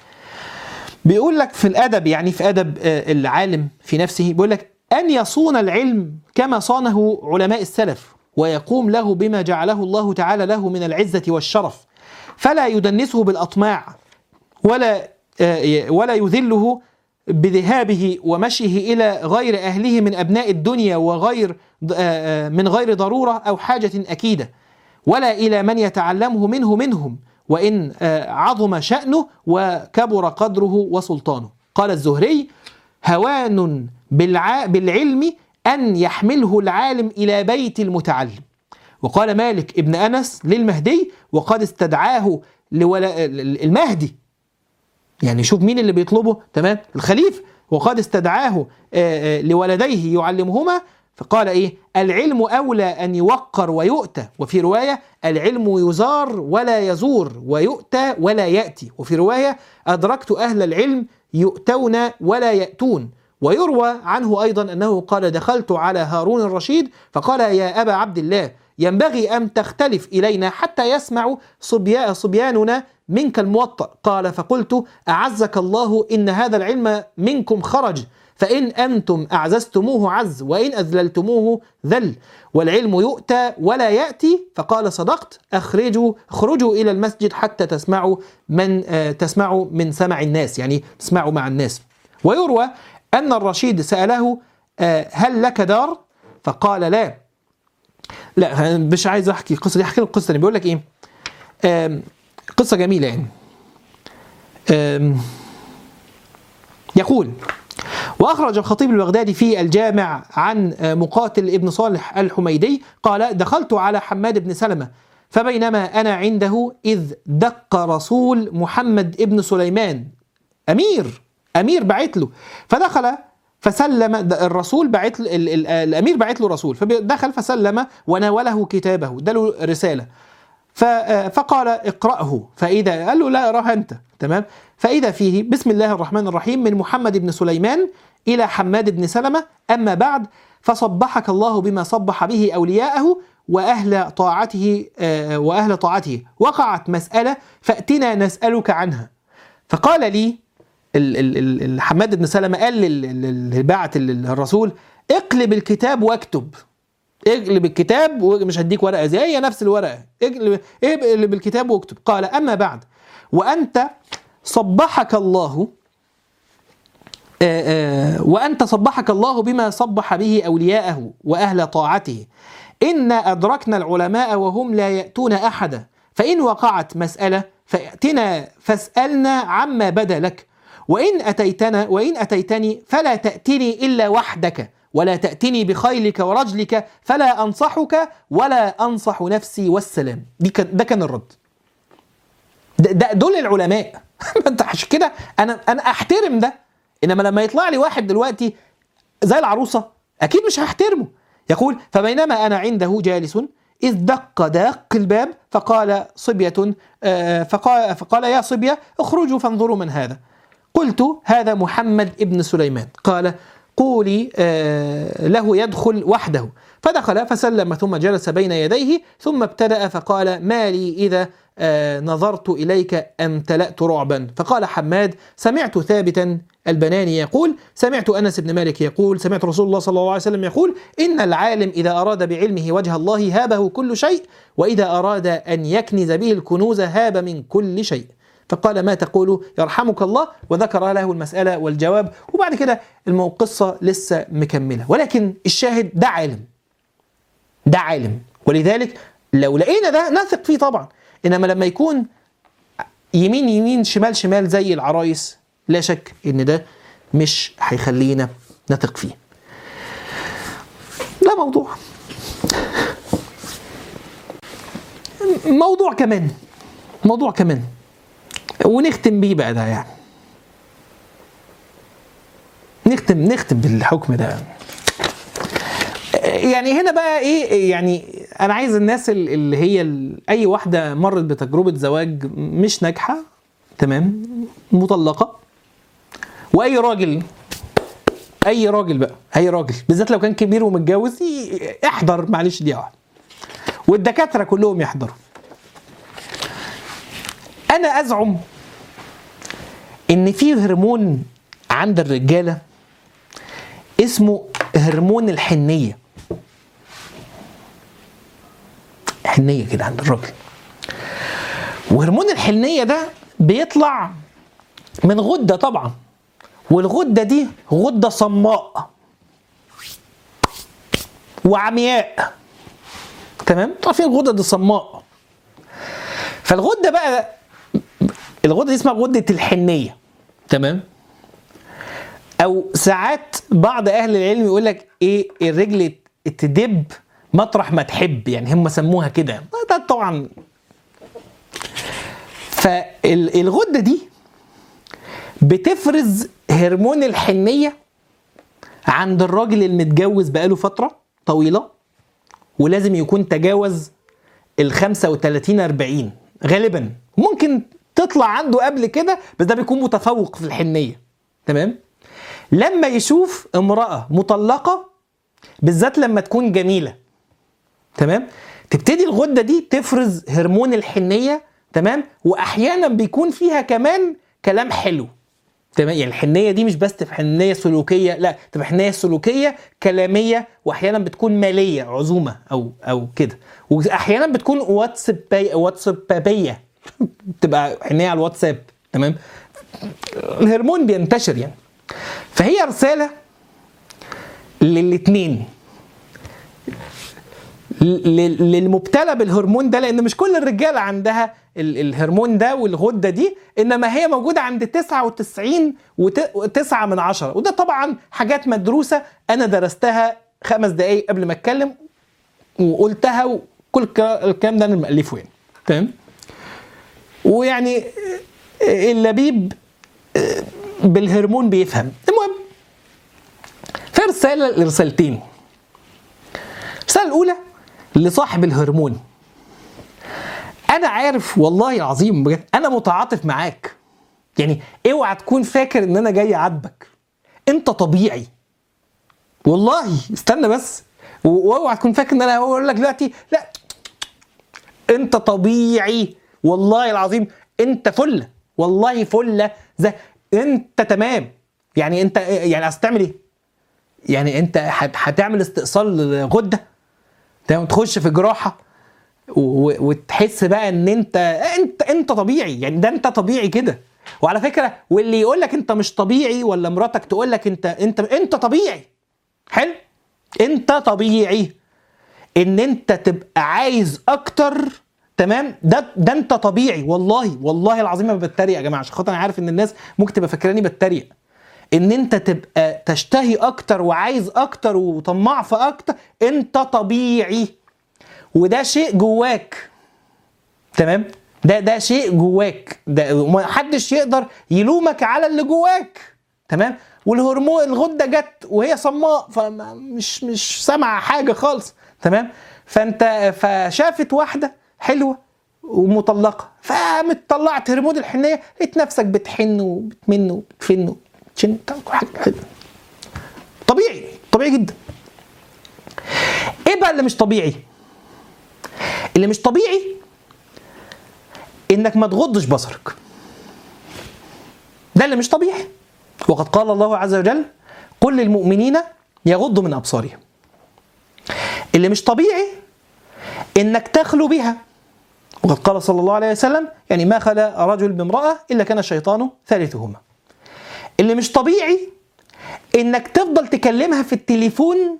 بيقول لك في الأدب يعني في أدب آه، العالم في نفسه بيقول لك أن يصون العلم كما صانه علماء السلف ويقوم له بما جعله الله تعالى له من العزة والشرف فلا يدنسه بالأطماع ولا آه، ولا يذله بذهابه ومشيه الى غير اهله من ابناء الدنيا وغير آه، آه، من غير ضروره او حاجه اكيده ولا الى من يتعلمه منه منهم وان آه، عظم شانه وكبر قدره وسلطانه قال الزهري هوان بالع... بالعلم ان يحمله العالم الى بيت المتعلم وقال مالك ابن انس للمهدي وقد استدعاه لولا المهدي يعني شوف مين اللي بيطلبه تمام الخليفه وقد استدعاه آه، آه، لولديه يعلمهما فقال ايه العلم اولى ان يوقر ويؤتى وفي روايه العلم يزار ولا يزور ويؤتى ولا ياتي وفي روايه ادركت اهل العلم يؤتون ولا ياتون ويروى عنه ايضا انه قال دخلت على هارون الرشيد فقال يا ابا عبد الله ينبغي ان تختلف الينا حتى يسمع صبيا صبياننا منك الموطأ قال فقلت اعزك الله ان هذا العلم منكم خرج فإن أنتم أعززتموه عز وإن أذللتموه ذل والعلم يؤتى ولا يأتي فقال صدقت أخرجوا اخرجوا إلى المسجد حتى تسمعوا من آه تسمعوا من سمع الناس يعني تسمعوا مع الناس ويروى أن الرشيد سأله آه هل لك دار فقال لا لا مش عايز احكي القصه دي احكي لك القصه اللي بيقول لك ايه آم، قصه جميله يعني آم، يقول واخرج الخطيب البغدادي في الجامع عن مقاتل ابن صالح الحميدي قال دخلت على حماد بن سلمه فبينما انا عنده اذ دق رسول محمد ابن سليمان امير امير بعت له فدخل فسلم الرسول بعت ال- ال- الامير بعت له رسول فدخل فسلم وناوله كتابه اداله رساله ف- فقال اقرأه فإذا قال له لا اقرأها أنت تمام فإذا فيه بسم الله الرحمن الرحيم من محمد بن سليمان إلى حماد بن سلمة أما بعد فصبحك الله بما صبح به أولياءه وأهل طاعته آه، وأهل طاعته وقعت مسألة فأتنا نسألك عنها فقال لي ال- ال- ال- ال- حماد بن سلمة قال لل- لل- اللي بعت ال- الرسول اقلب الكتاب واكتب اقلب الكتاب ومش هديك ورقه زي هي نفس الورقه اقلب اقلب الكتاب واكتب قال اما بعد وانت صبحك الله آه، آه، وانت صبحك الله بما صبح به اولياءه واهل طاعته انا ادركنا العلماء وهم لا ياتون احدا فان وقعت مساله فاتنا فاسالنا عما بدا لك وان اتيتنا وان اتيتني فلا تاتني الا وحدك ولا تاتني بخيلك ورجلك فلا انصحك ولا انصح نفسي والسلام دي كان ده كان الرد ده, ده دول العلماء انت عشان كده انا انا احترم ده انما لما يطلع لي واحد دلوقتي زي العروسه اكيد مش هحترمه يقول فبينما انا عنده جالس إذ دق داق الباب فقال صبية آه، فقال, فقال يا صبية اخرجوا فانظروا من هذا قلت هذا محمد ابن سليمان قال قولي آه، له يدخل وحده فدخل فسلم ثم جلس بين يديه ثم ابتدأ فقال ما لي إذا آه، نظرت إليك امتلأت رعبا فقال حماد سمعت ثابتا البناني يقول سمعت أنس بن مالك يقول سمعت رسول الله صلى الله عليه وسلم يقول إن العالم إذا أراد بعلمه وجه الله هابه كل شيء وإذا أراد أن يكنز به الكنوز هاب من كل شيء فقال ما تقول يرحمك الله وذكر له المسألة والجواب وبعد كده القصة لسه مكملة ولكن الشاهد ده عالم ده عالم ولذلك لو لقينا ده نثق فيه طبعا انما لما يكون يمين يمين شمال شمال زي العرايس لا شك ان ده مش هيخلينا نثق فيه ده موضوع موضوع كمان موضوع كمان ونختم بيه بقى ده يعني نختم نختم بالحكم ده يعني هنا بقى ايه يعني انا عايز الناس ال- اللي هي ال- اي واحده مرت بتجربه زواج مش ناجحه تمام مطلقه واي راجل اي راجل بقى اي راجل بالذات لو كان كبير ومتجوز ي- احضر معلش دي واحده والدكاتره كلهم يحضروا انا ازعم ان في هرمون عند الرجاله اسمه هرمون الحنيه حنيه كده عند الراجل وهرمون الحنيه ده بيطلع من غده طبعا والغده دي غده صماء وعمياء تمام عارفين الغدد الصماء فالغده بقى الغده دي اسمها غده الحنيه تمام او ساعات بعض اهل العلم يقول لك ايه الرجل تدب مطرح ما تحب يعني هم سموها كده ده طبعا فالغده دي بتفرز هرمون الحنيه عند الراجل المتجوز بقاله فتره طويله ولازم يكون تجاوز ال 35 40 غالبا ممكن تطلع عنده قبل كده بس ده بيكون متفوق في الحنيه تمام لما يشوف امراه مطلقه بالذات لما تكون جميله تمام تبتدي الغده دي تفرز هرمون الحنيه تمام واحيانا بيكون فيها كمان كلام حلو تمام يعني الحنيه دي مش بس تبقى حنيه سلوكيه لا تبقى حنيه سلوكيه كلاميه واحيانا بتكون ماليه عزومه او او كده واحيانا بتكون واتساب واتسابيه بتبقى حنيه على الواتساب تمام الهرمون بينتشر يعني فهي رساله للاثنين للمبتلى بالهرمون ده لان مش كل الرجاله عندها ال- الهرمون ده والغده دي انما هي موجوده عند 99 و9 من عشرة وده طبعا حاجات مدروسه انا درستها خمس دقايق قبل ما اتكلم وقلتها وكل الك- الكلام ده انا مألفه يعني تمام ويعني اللبيب بالهرمون بيفهم المهم في رساله رسالتين الرساله الاولى لصاحب الهرمون انا عارف والله العظيم بجد انا متعاطف معاك يعني اوعى تكون فاكر ان انا جاي اعاتبك انت طبيعي والله استنى بس و- واوعى تكون فاكر ان انا هقول لك دلوقتي لا انت طبيعي والله العظيم انت فله والله فله زي انت تمام يعني انت يعني اصل تعمل ايه؟ يعني انت هت- هتعمل استئصال غده تمام تخش في جراحه و- وتحس بقى ان انت انت انت طبيعي يعني ده انت طبيعي كده وعلى فكره واللي يقول لك انت مش طبيعي ولا مراتك تقول لك انت انت انت طبيعي حلو انت طبيعي ان انت تبقى عايز اكتر تمام ده ده انت طبيعي والله والله العظيم ما بتريق يا جماعه عشان خاطر انا عارف ان الناس ممكن تبقى فاكراني بتريق ان انت تبقى تشتهي اكتر وعايز اكتر وطماع في اكتر انت طبيعي وده شيء جواك تمام ده ده شيء جواك ده ما حدش يقدر يلومك على اللي جواك تمام والهرمون الغده جت وهي صماء فمش مش سامعه حاجه خالص تمام فانت فشافت واحده حلوه ومطلقه فقامت طلعت هرمون الحنيه لقيت نفسك بتحن وبتمن وبتفن وبتشن حاجه حلوه طبيعي طبيعي جدا ايه بقى اللي مش طبيعي اللي مش طبيعي انك ما تغضش بصرك ده اللي مش طبيعي وقد قال الله عز وجل قل للمؤمنين يغضوا من ابصارهم اللي مش طبيعي انك تخلو بها وقد قال صلى الله عليه وسلم يعني ما خلا رجل بامراه الا كان الشيطان ثالثهما اللي مش طبيعي انك تفضل تكلمها في التليفون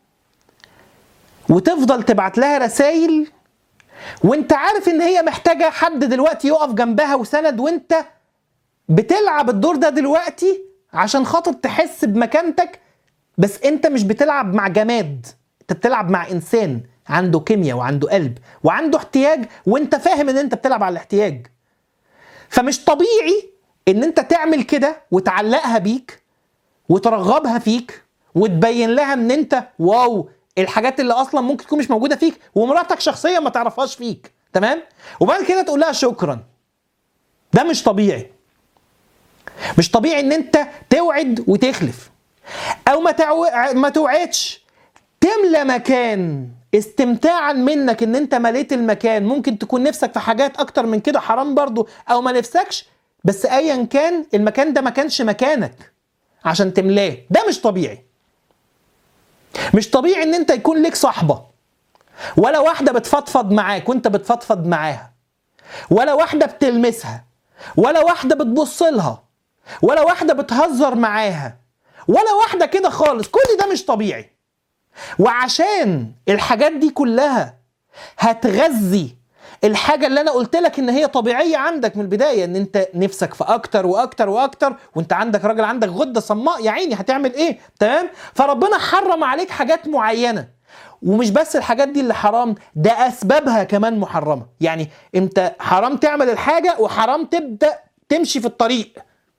وتفضل تبعت لها رسائل وانت عارف ان هي محتاجه حد دلوقتي يقف جنبها وسند وانت بتلعب الدور ده دلوقتي عشان خاطر تحس بمكانتك بس انت مش بتلعب مع جماد انت بتلعب مع انسان عنده كيمياء وعنده قلب وعنده احتياج وانت فاهم ان انت بتلعب على الاحتياج فمش طبيعي ان انت تعمل كده وتعلقها بيك وترغبها فيك وتبين لها ان انت واو الحاجات اللي اصلا ممكن تكون مش موجوده فيك ومراتك شخصيا ما تعرفهاش فيك تمام وبعد كده تقول لها شكرا ده مش طبيعي مش طبيعي ان انت توعد وتخلف او ما تعو... ما توعدش تملى مكان استمتاعا منك ان انت مليت المكان ممكن تكون نفسك في حاجات اكتر من كده حرام برضو او ما نفسكش بس ايا كان المكان ده ما كانش مكانك عشان تملاه ده مش طبيعي مش طبيعي ان انت يكون ليك صاحبه ولا واحده بتفضفض معاك وانت بتفضفض معاها ولا واحده بتلمسها ولا واحده بتبص لها ولا واحده بتهزر معاها ولا واحده كده خالص كل ده مش طبيعي وعشان الحاجات دي كلها هتغذي الحاجه اللي انا قلت لك ان هي طبيعيه عندك من البدايه ان انت نفسك في اكتر واكتر واكتر وانت عندك راجل عندك غده صماء يا عيني هتعمل ايه تمام فربنا حرم عليك حاجات معينه ومش بس الحاجات دي اللي حرام ده اسبابها كمان محرمه يعني انت حرام تعمل الحاجه وحرام تبدا تمشي في الطريق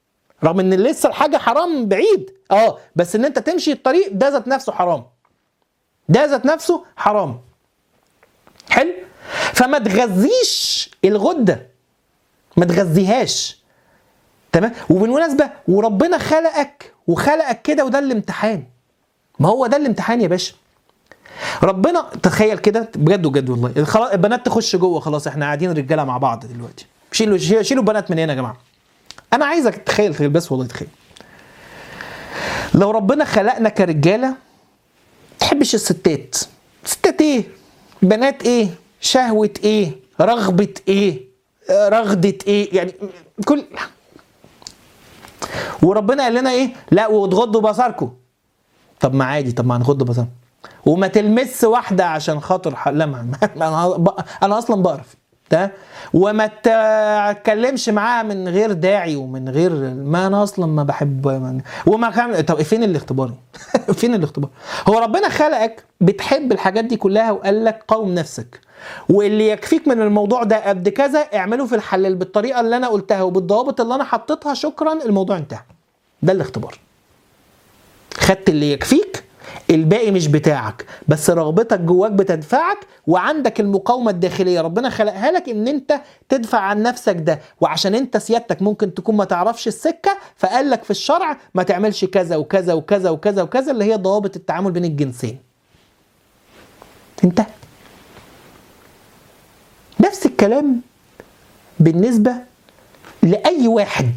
رغم ان لسه الحاجه حرام بعيد اه بس ان انت تمشي الطريق ده ذات نفسه حرام ده ذات نفسه حرام حلو فما تغذيش الغده ما تغذيهاش تمام وبالمناسبه وربنا خلقك وخلقك كده وده الامتحان ما هو ده الامتحان يا باشا ربنا تخيل كده بجد بجد والله خلاص البنات تخش جوه خلاص احنا قاعدين رجاله مع بعض دلوقتي شيلوا شيلوا البنات من هنا يا جماعه انا عايزك تخيل تخيل بس والله تخيل لو ربنا خلقنا كرجاله تحبش الستات ستات ايه بنات ايه شهوة ايه رغبة ايه آه، رغدة ايه يعني كل وربنا قال لنا ايه لا وتغضوا بصركم طب ما عادي طب ما هنغض بصرنا وما تلمس واحدة عشان خاطر ح... لا ما انا ب... انا اصلا بقرف ده وما تتكلمش معاها من غير داعي ومن غير ما انا اصلا ما بحب من... وما كان طب فين الاختبار فين الاختبار هو ربنا خلقك بتحب الحاجات دي كلها وقال لك قوم نفسك واللي يكفيك من الموضوع ده قد كذا اعمله في الحلال بالطريقه اللي انا قلتها وبالضوابط اللي انا حطيتها شكرا الموضوع انتهى ده الاختبار خدت اللي يكفيك الباقي مش بتاعك بس رغبتك جواك بتدفعك وعندك المقاومه الداخليه ربنا خلقها لك ان انت تدفع عن نفسك ده وعشان انت سيادتك ممكن تكون ما تعرفش السكه فقال لك في الشرع ما تعملش كذا وكذا وكذا وكذا وكذا اللي هي ضوابط التعامل بين الجنسين انت نفس الكلام بالنسبه لاي واحد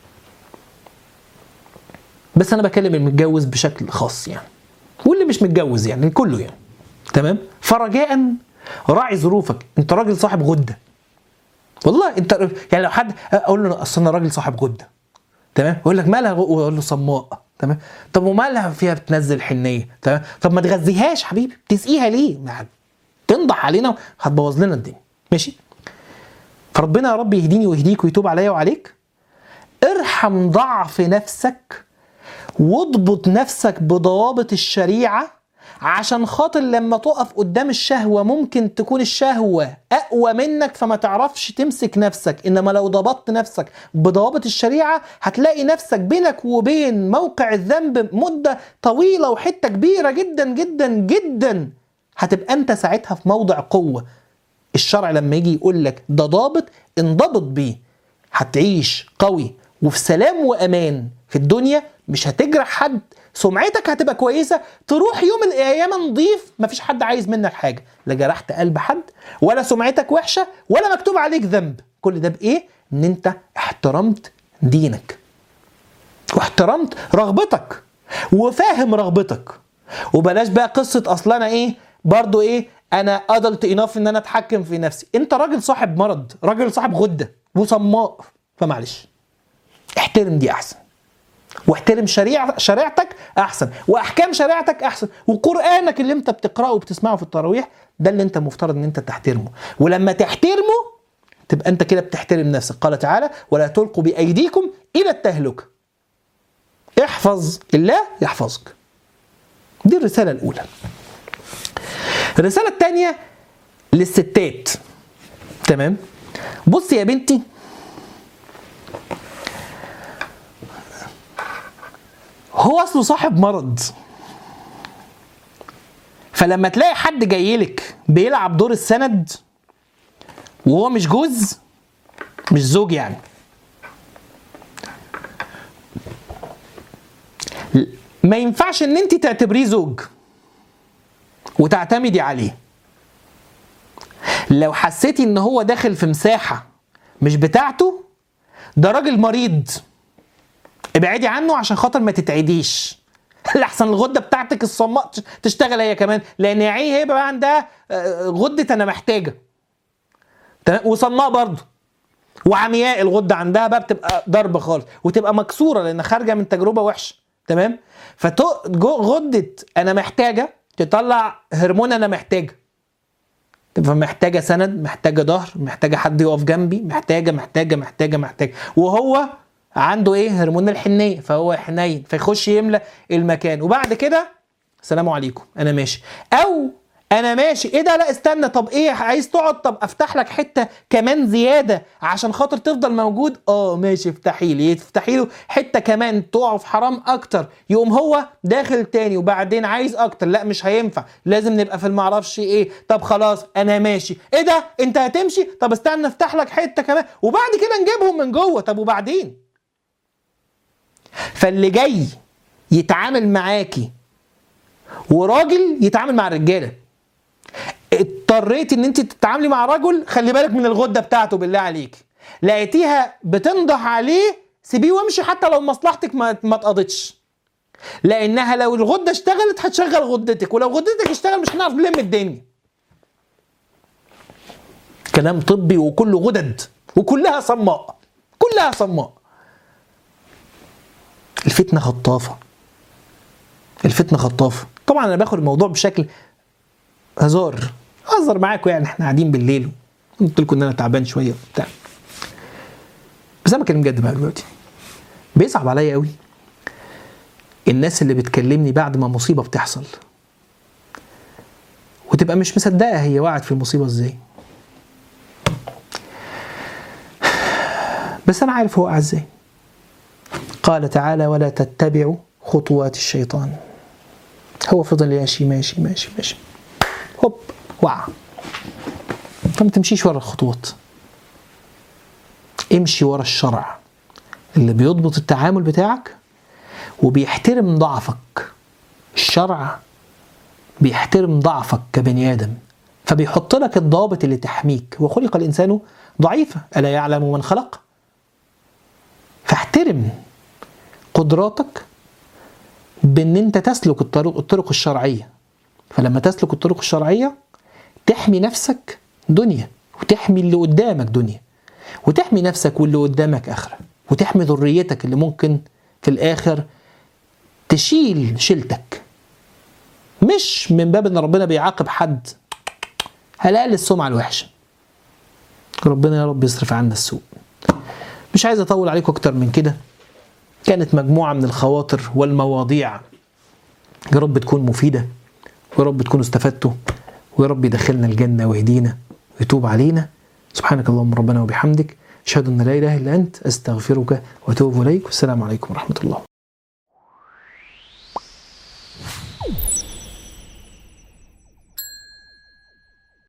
بس انا بكلم المتجوز بشكل خاص يعني واللي مش متجوز يعني كله يعني تمام فرجاء راعي ظروفك انت راجل صاحب غده والله انت يعني لو حد اقول له اصل انا راجل صاحب غده تمام يقول لك مالها غ- اقول له صماء تمام طب ومالها فيها بتنزل حنيه تمام طب ما تغذيهاش حبيبي تسقيها ليه ما تنضح علينا هتبوظ لنا الدنيا ماشي فربنا يا رب يهديني ويهديك ويتوب عليا وعليك ارحم ضعف نفسك واضبط نفسك بضوابط الشريعة عشان خاطر لما تقف قدام الشهوة ممكن تكون الشهوة أقوى منك فما تعرفش تمسك نفسك إنما لو ضبطت نفسك بضوابط الشريعة هتلاقي نفسك بينك وبين موقع الذنب مدة طويلة وحتة كبيرة جدا جدا جدا هتبقى أنت ساعتها في موضع قوة الشرع لما يجي يقول لك ده ضابط انضبط بيه هتعيش قوي وفي سلام وامان في الدنيا مش هتجرح حد سمعتك هتبقى كويسه تروح يوم من الايام نضيف مفيش حد عايز منك حاجه لا جرحت قلب حد ولا سمعتك وحشه ولا مكتوب عليك ذنب كل ده بايه ان انت احترمت دينك واحترمت رغبتك وفاهم رغبتك وبلاش بقى قصه اصل انا ايه برضو ايه انا ادلت اناف ان انا اتحكم في نفسي انت راجل صاحب مرض راجل صاحب غده وصماء فمعلش احترم دي احسن واحترم شريعة شريعتك احسن واحكام شريعتك احسن وقرانك اللي انت بتقراه وبتسمعه في التراويح ده اللي انت مفترض ان انت تحترمه ولما تحترمه تبقى انت كده بتحترم نفسك قال تعالى ولا تلقوا بايديكم الى التهلكه احفظ الله يحفظك دي الرساله الاولى الرساله الثانيه للستات تمام بصي يا بنتي هو اصله صاحب مرض فلما تلاقي حد جاي لك بيلعب دور السند وهو مش جوز مش زوج يعني ما ينفعش ان انت تعتبريه زوج وتعتمدي عليه لو حسيتي ان هو داخل في مساحه مش بتاعته ده راجل مريض ابعدي عنه عشان خاطر ما تتعديش لحسن الغده بتاعتك الصماء تشتغل هي كمان لان يا عيني هي بقى عندها آه، غده انا محتاجه تمام وصماء برضه وعمياء الغده عندها بقى بتبقى ضرب خالص وتبقى مكسوره لان خارجه من تجربه وحشه تمام فغده انا محتاجه تطلع هرمون انا محتاجه تبقى محتاجه سند محتاجه ظهر محتاجه حد يقف جنبي محتاجه محتاجه محتاجه محتاجه وهو عنده ايه هرمون الحنيه فهو حنين فيخش يملى المكان وبعد كده السلام عليكم انا ماشي او انا ماشي ايه ده لا استنى طب ايه عايز تقعد طب افتح لك حته كمان زياده عشان خاطر تفضل موجود اه ماشي افتحي لي تفتحي له حته كمان تقعوا في حرام اكتر يقوم هو داخل تاني وبعدين عايز اكتر لا مش هينفع لازم نبقى في المعرفش ايه طب خلاص انا ماشي ايه ده انت هتمشي طب استنى افتح لك حته كمان وبعد كده نجيبهم من جوه طب وبعدين فاللي جاي يتعامل معاكي وراجل يتعامل مع الرجاله اضطريتي ان انت تتعاملي مع رجل خلي بالك من الغده بتاعته بالله عليك لقيتيها بتنضح عليه سيبيه وامشي حتى لو مصلحتك ما ما اتقضتش لانها لو الغده اشتغلت هتشغل غدتك ولو غدتك اشتغل مش هنعرف نلم الدنيا كلام طبي وكله غدد وكلها صماء كلها صماء الفتنه خطافه الفتنه خطافه طبعا انا باخد الموضوع بشكل هزار هزر معاكم يعني احنا قاعدين بالليل قلت لكم ان انا تعبان شويه وبتاع بس انا بتكلم جد بقى دلوقتي بيصعب عليا قوي الناس اللي بتكلمني بعد ما مصيبه بتحصل وتبقى مش مصدقه هي وقعت في المصيبه ازاي بس انا عارف هو وقع ازاي قال تعالى ولا تتبعوا خطوات الشيطان هو فضل يمشي ماشي ماشي ماشي هوب وقع فما تمشيش ورا الخطوات امشي ورا الشرع اللي بيضبط التعامل بتاعك وبيحترم ضعفك الشرع بيحترم ضعفك كبني ادم فبيحط لك الضوابط اللي تحميك وخلق الانسان ضعيفا الا يعلم من خلق فاحترم قدراتك بان انت تسلك الطرق الطرق الشرعيه فلما تسلك الطرق الشرعيه تحمي نفسك دنيا وتحمي اللي قدامك دنيا وتحمي نفسك واللي قدامك اخره وتحمي ذريتك اللي ممكن في الاخر تشيل شيلتك مش من باب ان ربنا بيعاقب حد هلاقي السمعه الوحشه ربنا يا رب يصرف عنا السوء مش عايز اطول عليكم اكتر من كده كانت مجموعه من الخواطر والمواضيع يا رب تكون مفيده ويا رب تكونوا استفدتوا ويا رب يدخلنا الجنه ويهدينا ويتوب علينا سبحانك اللهم ربنا وبحمدك اشهد ان لا اله الا انت استغفرك واتوب اليك والسلام عليكم ورحمه الله